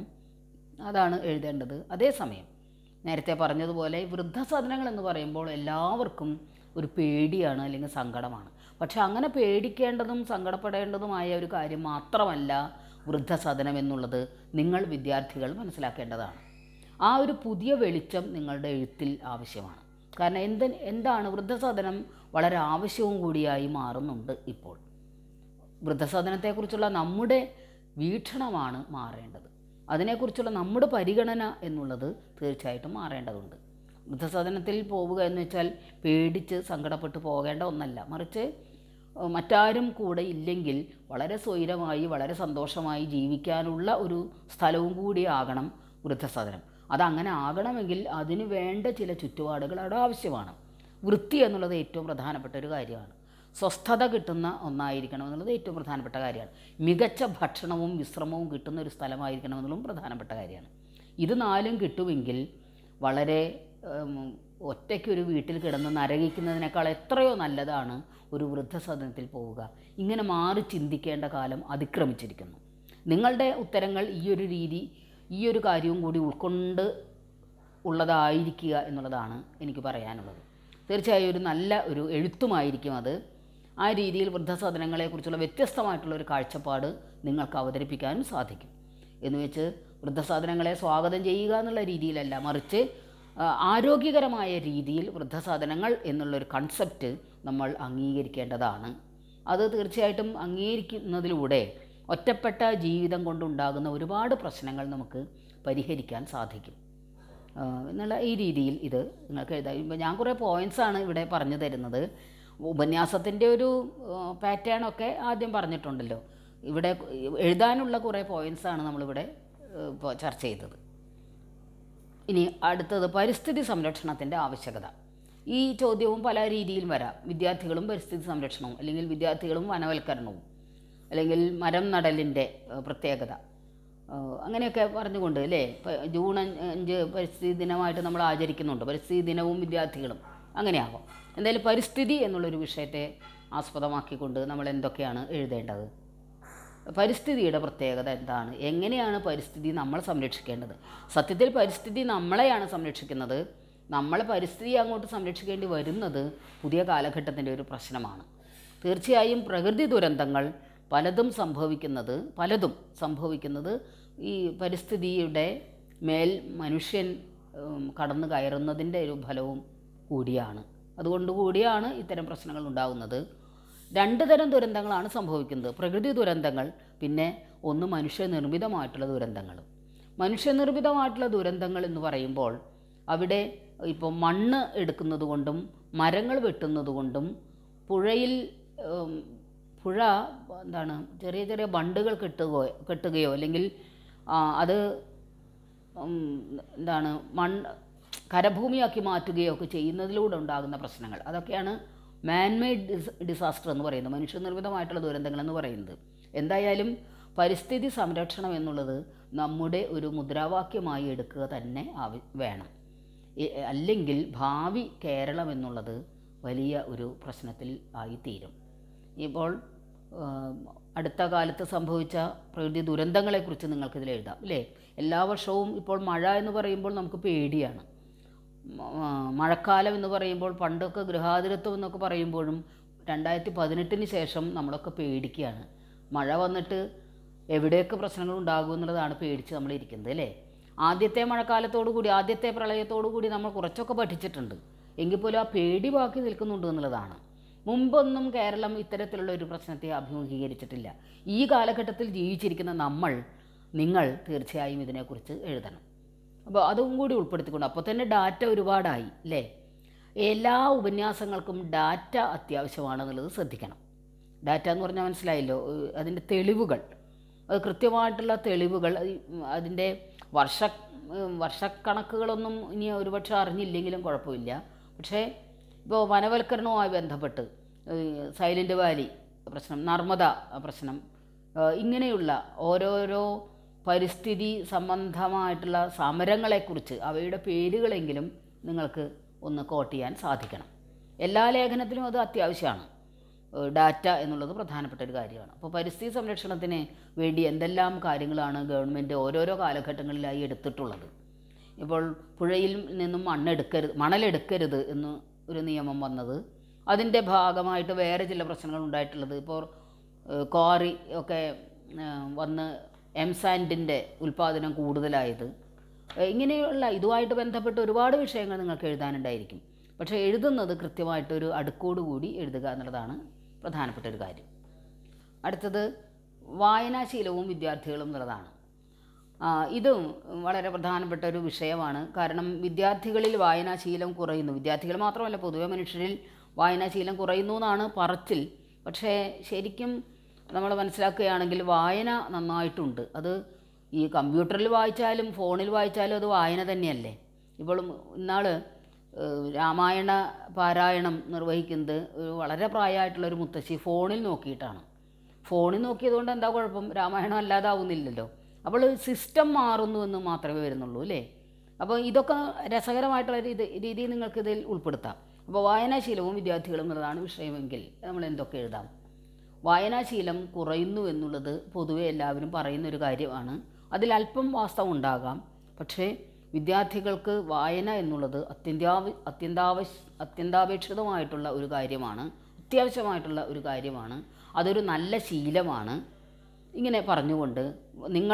അതാണ് എഴുതേണ്ടത് അതേസമയം നേരത്തെ പറഞ്ഞതുപോലെ വൃദ്ധസദനങ്ങൾ എന്ന് പറയുമ്പോൾ എല്ലാവർക്കും ഒരു പേടിയാണ് അല്ലെങ്കിൽ സങ്കടമാണ് പക്ഷെ അങ്ങനെ പേടിക്കേണ്ടതും സങ്കടപ്പെടേണ്ടതുമായ ഒരു കാര്യം മാത്രമല്ല വൃദ്ധസദനം എന്നുള്ളത് നിങ്ങൾ വിദ്യാർത്ഥികൾ മനസ്സിലാക്കേണ്ടതാണ് ആ ഒരു പുതിയ വെളിച്ചം നിങ്ങളുടെ എഴുത്തിൽ ആവശ്യമാണ് കാരണം എന്ത് എന്താണ് വൃദ്ധസദനം വളരെ ആവശ്യവും കൂടിയായി മാറുന്നുണ്ട് ഇപ്പോൾ വൃദ്ധസദനത്തെക്കുറിച്ചുള്ള നമ്മുടെ വീക്ഷണമാണ് മാറേണ്ടത് അതിനെക്കുറിച്ചുള്ള നമ്മുടെ പരിഗണന എന്നുള്ളത് തീർച്ചയായിട്ടും മാറേണ്ടതുണ്ട് വൃദ്ധസദനത്തിൽ പോവുക എന്ന് വെച്ചാൽ പേടിച്ച് സങ്കടപ്പെട്ട് പോകേണ്ട ഒന്നല്ല മറിച്ച് ഏഹ്, മറ്റാരും കൂടെ ഇല്ലെങ്കിൽ വളരെ സ്വൈരമായി വളരെ സന്തോഷമായി ജീവിക്കാനുള്ള ഒരു സ്ഥലവും കൂടിയാകണം വൃദ്ധസദനം അതങ്ങനെ ആകണമെങ്കിൽ അതിന് വേണ്ട ചില ചുറ്റുപാടുകൾ അവിടെ ആവശ്യമാണ് വൃത്തി എന്നുള്ളത് ഏറ്റവും പ്രധാനപ്പെട്ട ഒരു കാര്യമാണ് സ്വസ്ഥത കിട്ടുന്ന ഒന്നായിരിക്കണം എന്നുള്ളത് ഏറ്റവും പ്രധാനപ്പെട്ട കാര്യമാണ് മികച്ച ഭക്ഷണവും വിശ്രമവും കിട്ടുന്ന ഒരു സ്ഥലമായിരിക്കണം എന്നുള്ളതും പ്രധാനപ്പെട്ട കാര്യമാണ് ഇത് നാലും കിട്ടുമെങ്കിൽ വളരെ ഉം, ഒറ്റയ്ക്കൊരു വീട്ടിൽ കിടന്ന് നരകിക്കുന്നതിനേക്കാൾ എത്രയോ നല്ലതാണ് ഒരു വൃദ്ധസദനത്തിൽ പോവുക ഇങ്ങനെ മാറി ചിന്തിക്കേണ്ട കാലം അതിക്രമിച്ചിരിക്കുന്നു നിങ്ങളുടെ ഉത്തരങ്ങൾ ഈ ഒരു രീതി ഈ ഒരു കാര്യവും കൂടി ഉൾക്കൊണ്ട് ഉള്ളതായിരിക്കുക എന്നുള്ളതാണ് എനിക്ക് പറയാനുള്ളത് തീർച്ചയായും ഒരു നല്ല ഒരു എഴുത്തുമായിരിക്കും അത് ആ രീതിയിൽ വൃദ്ധസദനങ്ങളെക്കുറിച്ചുള്ള വ്യത്യസ്തമായിട്ടുള്ള ഒരു കാഴ്ചപ്പാട് നിങ്ങൾക്ക് അവതരിപ്പിക്കാനും സാധിക്കും എന്ന് വെച്ച് വൃദ്ധസാധനങ്ങളെ സ്വാഗതം ചെയ്യുക എന്നുള്ള രീതിയിലല്ല മറിച്ച് ആ, ആരോഗ്യകരമായ രീതിയിൽ വൃദ്ധസാധനങ്ങൾ എന്നുള്ളൊരു കൺസെപ്റ്റ് നമ്മൾ അംഗീകരിക്കേണ്ടതാണ് അത് തീർച്ചയായിട്ടും അംഗീകരിക്കുന്നതിലൂടെ ഒറ്റപ്പെട്ട ജീവിതം കൊണ്ടുണ്ടാകുന്ന ഒരുപാട് പ്രശ്നങ്ങൾ നമുക്ക് പരിഹരിക്കാൻ സാധിക്കും ആ, എന്നുള്ള ഈ രീതിയിൽ ഇത് നിങ്ങൾക്ക് എഴുതാം ഇപ്പം ഞാൻ കുറേ പോയിൻറ്റ്സാണ് ഇവിടെ പറഞ്ഞു തരുന്നത് ഉപന്യാസത്തിൻ്റെ ഒരു പാറ്റേൺ ഒക്കെ ആദ്യം പറഞ്ഞിട്ടുണ്ടല്ലോ ഇവിടെ എഴുതാനുള്ള കുറേ പോയിൻറ്റ്സാണ് നമ്മളിവിടെ ഏഹ്, ഇപ്പോൾ ചർച്ച ചെയ്തത് ഇനി അടുത്തത് പരിസ്ഥിതി സംരക്ഷണത്തിൻ്റെ ആവശ്യകത ഈ ചോദ്യവും പല രീതിയിലും വരാം വിദ്യാർത്ഥികളും പരിസ്ഥിതി സംരക്ഷണവും അല്ലെങ്കിൽ വിദ്യാർത്ഥികളും വനവൽക്കരണവും അല്ലെങ്കിൽ മരം നടലിൻ്റെ ഏഹ്, പ്രത്യേകത ഏഹ്, അങ്ങനെയൊക്കെ പറഞ്ഞുകൊണ്ട് അല്ലേ പ- ജൂൺ അഞ്ച് അഞ്ച് പരിസ്ഥിതി ദിനമായിട്ട് നമ്മൾ ആചരിക്കുന്നുണ്ട് പരിസ്ഥിതി ദിനവും വിദ്യാർത്ഥികളും അങ്ങനെയാവാം എന്തായാലും പരിസ്ഥിതി എന്നുള്ളൊരു വിഷയത്തെ ആസ്പദമാക്കിക്കൊണ്ട് നമ്മൾ എന്തൊക്കെയാണ് എഴുതേണ്ടത് പരിസ്ഥിതിയുടെ പ്രത്യേകത എന്താണ് എങ്ങനെയാണ് പരിസ്ഥിതി നമ്മൾ സംരക്ഷിക്കേണ്ടത് സത്യത്തിൽ പരിസ്ഥിതി നമ്മളെയാണ് സംരക്ഷിക്കുന്നത് നമ്മൾ പരിസ്ഥിതി അങ്ങോട്ട് സംരക്ഷിക്കേണ്ടി വരുന്നത് പുതിയ കാലഘട്ടത്തിൻ്റെ ഒരു പ്രശ്നമാണ് തീർച്ചയായും പ്രകൃതി ദുരന്തങ്ങൾ പലതും സംഭവിക്കുന്നത് പലതും സംഭവിക്കുന്നത് ഈ പരിസ്ഥിതിയുടെ മേൽ മനുഷ്യൻ ഉം, കടന്നു കയറുന്നതിൻ്റെ ഒരു ഫലവും കൂടിയാണ് അതുകൊണ്ട് കൂടിയാണ് ഇത്തരം പ്രശ്നങ്ങൾ ഉണ്ടാകുന്നത് രണ്ട് തരം ദുരന്തങ്ങളാണ് സംഭവിക്കുന്നത് പ്രകൃതി ദുരന്തങ്ങൾ പിന്നെ ഒന്ന് മനുഷ്യനിർമ്മിതമായിട്ടുള്ള ദുരന്തങ്ങൾ മനുഷ്യനിർമ്മിതമായിട്ടുള്ള ദുരന്തങ്ങൾ എന്ന് പറയുമ്പോൾ അവിടെ ഇപ്പോൾ മണ്ണ് എടുക്കുന്നത് കൊണ്ടും മരങ്ങൾ വെട്ടുന്നത് കൊണ്ടും പുഴയിൽ ഉം, പുഴ എന്താണ് ചെറിയ ചെറിയ ബണ്ടുകൾ കെട്ടുകയോ കെട്ടുകയോ അല്ലെങ്കിൽ ആ, അത് ഉം, എന്താണ് മണ്ണ് കരഭൂമിയാക്കി മാറ്റുകയോ ഒക്കെ ചെയ്യുന്നതിലൂടെ ഉണ്ടാകുന്ന പ്രശ്നങ്ങൾ അതൊക്കെയാണ് മാൻമെയ്ഡ് ഡിസ് ഡിസാസ്റ്റർ എന്ന് പറയുന്നത് മനുഷ്യനിർമ്മിതമായിട്ടുള്ള ദുരന്തങ്ങൾ എന്ന് പറയുന്നത് എന്തായാലും പരിസ്ഥിതി സംരക്ഷണം എന്നുള്ളത് നമ്മുടെ ഒരു മുദ്രാവാക്യമായി എടുക്കുക തന്നെ ആവ വേണം ഇ- അല്ലെങ്കിൽ ഭാവി കേരളം എന്നുള്ളത് വലിയ ഒരു പ്രശ്നത്തിൽ ആയിത്തീരും ഇപ്പോൾ ആ, അടുത്ത കാലത്ത് സംഭവിച്ച പ്രകൃതി ദുരന്തങ്ങളെക്കുറിച്ച് നിങ്ങൾക്കിതിൽ എഴുതാം അല്ലേ എല്ലാ വർഷവും ഇപ്പോൾ മഴ എന്ന് പറയുമ്പോൾ നമുക്ക് പേടിയാണ് മ- ആ, മഴക്കാലം എന്ന് പറയുമ്പോൾ പണ്ടൊക്കെ ഗൃഹാതുരത്വം എന്നൊക്കെ പറയുമ്പോഴും രണ്ടായിരത്തി പതിനെട്ടിന് ശേഷം നമ്മളൊക്കെ പേടിക്കുകയാണ് മഴ വന്നിട്ട് എവിടെയൊക്കെ പ്രശ്നങ്ങൾ ഉണ്ടാകും എന്നുള്ളതാണ് പേടിച്ച് നമ്മൾ ഇരിക്കുന്നത് അല്ലേ ആദ്യത്തെ മഴക്കാലത്തോടു കൂടി ആദ്യത്തെ പ്രളയത്തോടു കൂടി നമ്മൾ കുറച്ചൊക്കെ പഠിച്ചിട്ടുണ്ട് എങ്കിൽ പോലും ആ പേടി ബാക്കി നിൽക്കുന്നുണ്ട് എന്നുള്ളതാണ് മുമ്പൊന്നും കേരളം ഇത്തരത്തിലുള്ള ഒരു പ്രശ്നത്തെ അഭിമുഖീകരിച്ചിട്ടില്ല ഈ കാലഘട്ടത്തിൽ ജീവിച്ചിരിക്കുന്ന നമ്മൾ നിങ്ങൾ തീർച്ചയായും ഇതിനെക്കുറിച്ച് എഴുതണം അപ്പോൾ അതും കൂടി ഉൾപ്പെടുത്തിക്കൊണ്ട് അപ്പോൾ തന്നെ ഡാറ്റ ഒരുപാടായി അല്ലേ എല്ലാ ഉപന്യാസങ്ങൾക്കും ഡാറ്റ അത്യാവശ്യമാണെന്നുള്ളത് ശ്രദ്ധിക്കണം ഡാറ്റ എന്ന് പറഞ്ഞാൽ മനസ്സിലായല്ലോ ഏഹ് അതിൻ്റെ തെളിവുകൾ അത് കൃത്യമായിട്ടുള്ള തെളിവുകൾ അത് അതിൻ്റെ വർഷ ഏഹ് വർഷക്കണക്കുകളൊന്നും ഇനി ഒരുപക്ഷെ അറിഞ്ഞില്ലെങ്കിലും കുഴപ്പമില്ല പക്ഷേ ഇപ്പോൾ വനവൽക്കരണവുമായി ബന്ധപ്പെട്ട് ഏഹ് സൈലൻ്റ് വാലി പ്രശ്നം നർമ്മദ പ്രശ്നം ഏഹ് ഇങ്ങനെയുള്ള ഓരോരോ പരിസ്ഥിതി സംബന്ധമായിട്ടുള്ള സമരങ്ങളെക്കുറിച്ച് അവയുടെ പേരുകളെങ്കിലും നിങ്ങൾക്ക് ഒന്ന് കോട്ട് ചെയ്യാൻ സാധിക്കണം എല്ലാ ലേഖനത്തിലും അത് അത്യാവശ്യമാണ് ഏഹ് ഡാറ്റ എന്നുള്ളത് പ്രധാനപ്പെട്ട ഒരു കാര്യമാണ് അപ്പോൾ പരിസ്ഥിതി സംരക്ഷണത്തിന് വേണ്ടി എന്തെല്ലാം കാര്യങ്ങളാണ് ഗവൺമെൻറ് ഓരോരോ കാലഘട്ടങ്ങളിലായി എടുത്തിട്ടുള്ളത് ഇപ്പോൾ പുഴയിൽ നിന്നും മണ്ണെടുക്കരുത് മണലെടുക്കരുത് എന്ന് ഒരു നിയമം വന്നത് അതിൻ്റെ ഭാഗമായിട്ട് വേറെ ചില പ്രശ്നങ്ങൾ ഉണ്ടായിട്ടുള്ളത് ഇപ്പോൾ ഏഹ് ക്വാറി ഒക്കെ ഏഹ് വന്ന് എംസാൻഡിൻ്റെ ഉൽപ്പാദനം കൂടുതലായത് ഏഹ് ഇങ്ങനെയുള്ള ഇതുമായിട്ട് ബന്ധപ്പെട്ട് ഒരുപാട് വിഷയങ്ങൾ നിങ്ങൾക്ക് എഴുതാനുണ്ടായിരിക്കും പക്ഷേ എഴുതുന്നത് കൃത്യമായിട്ടൊരു അടുക്കോടുകൂടി എഴുതുക എന്നുള്ളതാണ് പ്രധാനപ്പെട്ട ഒരു കാര്യം അടുത്തത് വായനാശീലവും വിദ്യാർത്ഥികളും എന്നുള്ളതാണ് ആ, ഇതും വളരെ പ്രധാനപ്പെട്ട ഒരു വിഷയമാണ് കാരണം വിദ്യാർത്ഥികളിൽ വായനാശീലം കുറയുന്നു വിദ്യാർത്ഥികൾ മാത്രമല്ല പൊതുവെ മനുഷ്യരിൽ വായനാശീലം കുറയുന്നു എന്നാണ് പറച്ചിൽ പക്ഷേ ശരിക്കും നമ്മൾ മനസ്സിലാക്കുകയാണെങ്കിൽ വായന നന്നായിട്ടുണ്ട് അത് ഈ കമ്പ്യൂട്ടറിൽ വായിച്ചാലും ഫോണിൽ വായിച്ചാലും അത് വായന തന്നെയല്ലേ ഇപ്പോൾ ഇന്നാൾ രാമായണ പാരായണം നിർവഹിക്കുന്നത് ഒരു വളരെ പ്രായമായിട്ടുള്ള ഒരു മുത്തശ്ശി ഫോണിൽ നോക്കിയിട്ടാണ് ഫോണിൽ നോക്കിയതുകൊണ്ട് എന്താ കുഴപ്പം രാമായണം അല്ലാതാവുന്നില്ലല്ലോ അപ്പോൾ സിസ്റ്റം മാറുന്നു എന്ന് മാത്രമേ വരുന്നുള്ളൂ അല്ലേ അപ്പോൾ ഇതൊക്കെ രസകരമായിട്ടുള്ള രീതി രീതിയിൽ നിങ്ങൾക്ക് ഇതിൽ ഉൾപ്പെടുത്താം അപ്പോൾ വായനാശീലവും വിദ്യാർത്ഥികളും എന്നുള്ളതാണ് വിഷയമെങ്കിൽ നമ്മൾ എന്തൊക്കെ എഴുതാം വായനാശീലം കുറയുന്നു എന്നുള്ളത് പൊതുവെ എല്ലാവരും പറയുന്ന ഒരു കാര്യമാണ് അതിൽ അല്പം വാസ്തവം ഉണ്ടാകാം പക്ഷേ വിദ്യാർത്ഥികൾക്ക് വായന എന്നുള്ളത് അത്യന്താവ അത്യന്താവശ്യ അത്യന്താപേക്ഷിതമായിട്ടുള്ള ഒരു കാര്യമാണ് അത്യാവശ്യമായിട്ടുള്ള ഒരു കാര്യമാണ് അതൊരു നല്ല ശീലമാണ് ഇങ്ങനെ പറഞ്ഞുകൊണ്ട് നിങ്ങൾ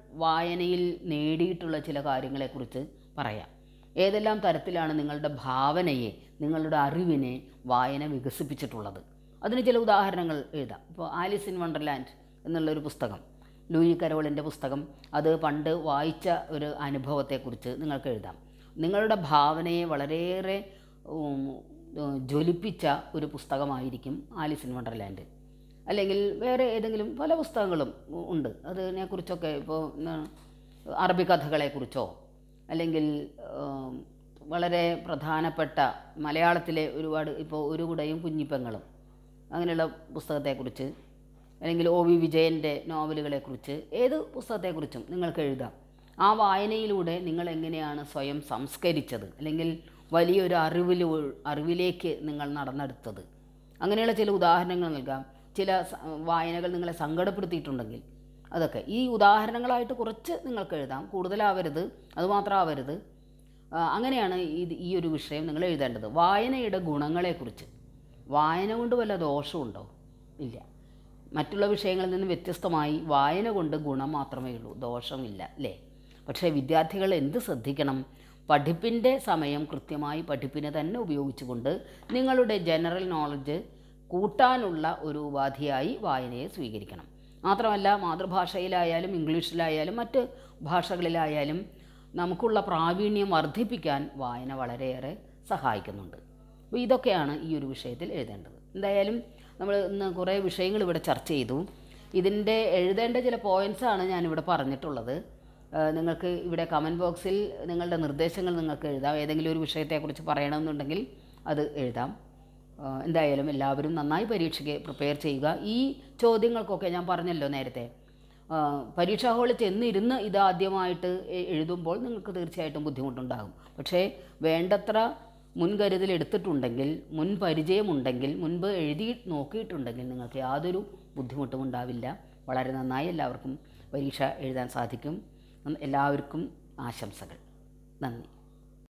വായനയിൽ നേടിയിട്ടുള്ള ചില കാര്യങ്ങളെക്കുറിച്ച് പറയാം ഏതെല്ലാം തരത്തിലാണ് നിങ്ങളുടെ ഭാവനയെ നിങ്ങളുടെ അറിവിനെ വായന വികസിപ്പിച്ചിട്ടുള്ളത് അതിന് ചില ഉദാഹരണങ്ങൾ എഴുതാം ഇപ്പോൾ ആലിസ് ഇൻ വണ്ടർലാൻഡ് എന്നുള്ളൊരു പുസ്തകം ലൂയി കരോളിൻ്റെ പുസ്തകം അത് പണ്ട് വായിച്ച ഒരു അനുഭവത്തെക്കുറിച്ച് നിങ്ങൾക്ക് എഴുതാം നിങ്ങളുടെ ഭാവനയെ വളരെയേറെ ഉം, ഉം, ജ്വലിപ്പിച്ച ഒരു പുസ്തകമായിരിക്കും ആലിസ് ഇൻ വണ്ടർലാൻഡ് അല്ലെങ്കിൽ വേറെ ഏതെങ്കിലും പല പുസ്തകങ്ങളും ഉ- ഉണ്ട് അതിനെക്കുറിച്ചൊക്കെ ഇപ്പോൾ എന്താണ് അറബി കഥകളെക്കുറിച്ചോ അല്ലെങ്കിൽ ഉം, വളരെ പ്രധാനപ്പെട്ട മലയാളത്തിലെ ഒരുപാട് ഇപ്പോൾ ഒരു കുടയും കുഞ്ഞിപ്പെങ്ങളും അങ്ങനെയുള്ള പുസ്തകത്തെക്കുറിച്ച് അല്ലെങ്കിൽ ഒ വി വിജയൻ്റെ നോവലുകളെക്കുറിച്ച് ഏത് പുസ്തകത്തെക്കുറിച്ചും നിങ്ങൾക്ക് എഴുതാം ആ വായനയിലൂടെ നിങ്ങൾ എങ്ങനെയാണ് സ്വയം സംസ്കരിച്ചത് അല്ലെങ്കിൽ വലിയൊരു അറിവിൽ അറിവിലേക്ക് നിങ്ങൾ നടന്നെടുത്തത് അങ്ങനെയുള്ള ചില ഉദാഹരണങ്ങൾ നൽകാം ചില സ- വായനകൾ നിങ്ങളെ സങ്കടപ്പെടുത്തിയിട്ടുണ്ടെങ്കിൽ അതൊക്കെ ഈ ഉദാഹരണങ്ങളായിട്ട് കുറച്ച് നിങ്ങൾക്ക് എഴുതാം കൂടുതലാവരുത് അതുമാത്രമാവരുത് ആ, അങ്ങനെയാണ് ഇത് ഈ ഒരു വിഷയം നിങ്ങൾ എഴുതേണ്ടത് വായനയുടെ ഗുണങ്ങളെക്കുറിച്ച് വായന കൊണ്ട് വല്ല ദോഷമുണ്ടോ ഇല്ല മറ്റുള്ള വിഷയങ്ങളിൽ നിന്ന് വ്യത്യസ്തമായി വായന കൊണ്ട് ഗുണം മാത്രമേ ഉള്ളൂ ദോഷമില്ല അല്ലേ പക്ഷേ വിദ്യാർത്ഥികൾ എന്ത് ശ്രദ്ധിക്കണം പഠിപ്പിൻ്റെ സമയം കൃത്യമായി പഠിപ്പിനെ തന്നെ ഉപയോഗിച്ചുകൊണ്ട് നിങ്ങളുടെ ജനറൽ നോളജ് കൂട്ടാനുള്ള ഒരു ഉപാധിയായി വായനയെ സ്വീകരിക്കണം മാത്രമല്ല മാതൃഭാഷയിലായാലും ഇംഗ്ലീഷിലായാലും മറ്റ് ഭാഷകളിലായാലും നമുക്കുള്ള പ്രാവീണ്യം വർദ്ധിപ്പിക്കാൻ വായന വളരെയേറെ സഹായിക്കുന്നുണ്ട് അപ്പോൾ ഇതൊക്കെയാണ് ഈ ഒരു വിഷയത്തിൽ എഴുതേണ്ടത് എന്തായാലും നമ്മൾ ഇന്ന് കുറേ വിഷയങ്ങൾ ഇവിടെ ചർച്ച ചെയ്തു ഇതിൻ്റെ എഴുതേണ്ട ചില പോയിൻറ്റ്സാണ് ഞാനിവിടെ പറഞ്ഞിട്ടുള്ളത് ആ, നിങ്ങൾക്ക് ഇവിടെ കമൻറ്റ് ബോക്സിൽ നിങ്ങളുടെ നിർദ്ദേശങ്ങൾ നിങ്ങൾക്ക് എഴുതാം ഏതെങ്കിലും ഒരു വിഷയത്തെക്കുറിച്ച് പറയണമെന്നുണ്ടെങ്കിൽ അത് എഴുതാം ആ, എന്തായാലും എല്ലാവരും നന്നായി പരീക്ഷയ്ക്ക് പ്രിപ്പയർ ചെയ്യുക ഈ ചോദ്യങ്ങൾക്കൊക്കെ ഞാൻ പറഞ്ഞല്ലോ നേരത്തെ ആ, പരീക്ഷാ ഹാളിൽ ചെന്നിരുന്ന് ഇത് ആദ്യമായിട്ട് എ- എഴുതുമ്പോൾ നിങ്ങൾക്ക് തീർച്ചയായിട്ടും ബുദ്ധിമുട്ടുണ്ടാകും പക്ഷേ വേണ്ടത്ര മുൻകരുതൽ എടുത്തിട്ടുണ്ടെങ്കിൽ മുൻ പരിചയമുണ്ടെങ്കിൽ മുൻപ് എഴുതി നോക്കിയിട്ടുണ്ടെങ്കിൽ നിങ്ങൾക്ക് യാതൊരു ബുദ്ധിമുട്ടും ഉണ്ടാവില്ല വളരെ നന്നായി എല്ലാവർക്കും പരീക്ഷ എഴുതാൻ സാധിക്കും എല്ലാവർക്കും ആശംസകൾ നന്ദി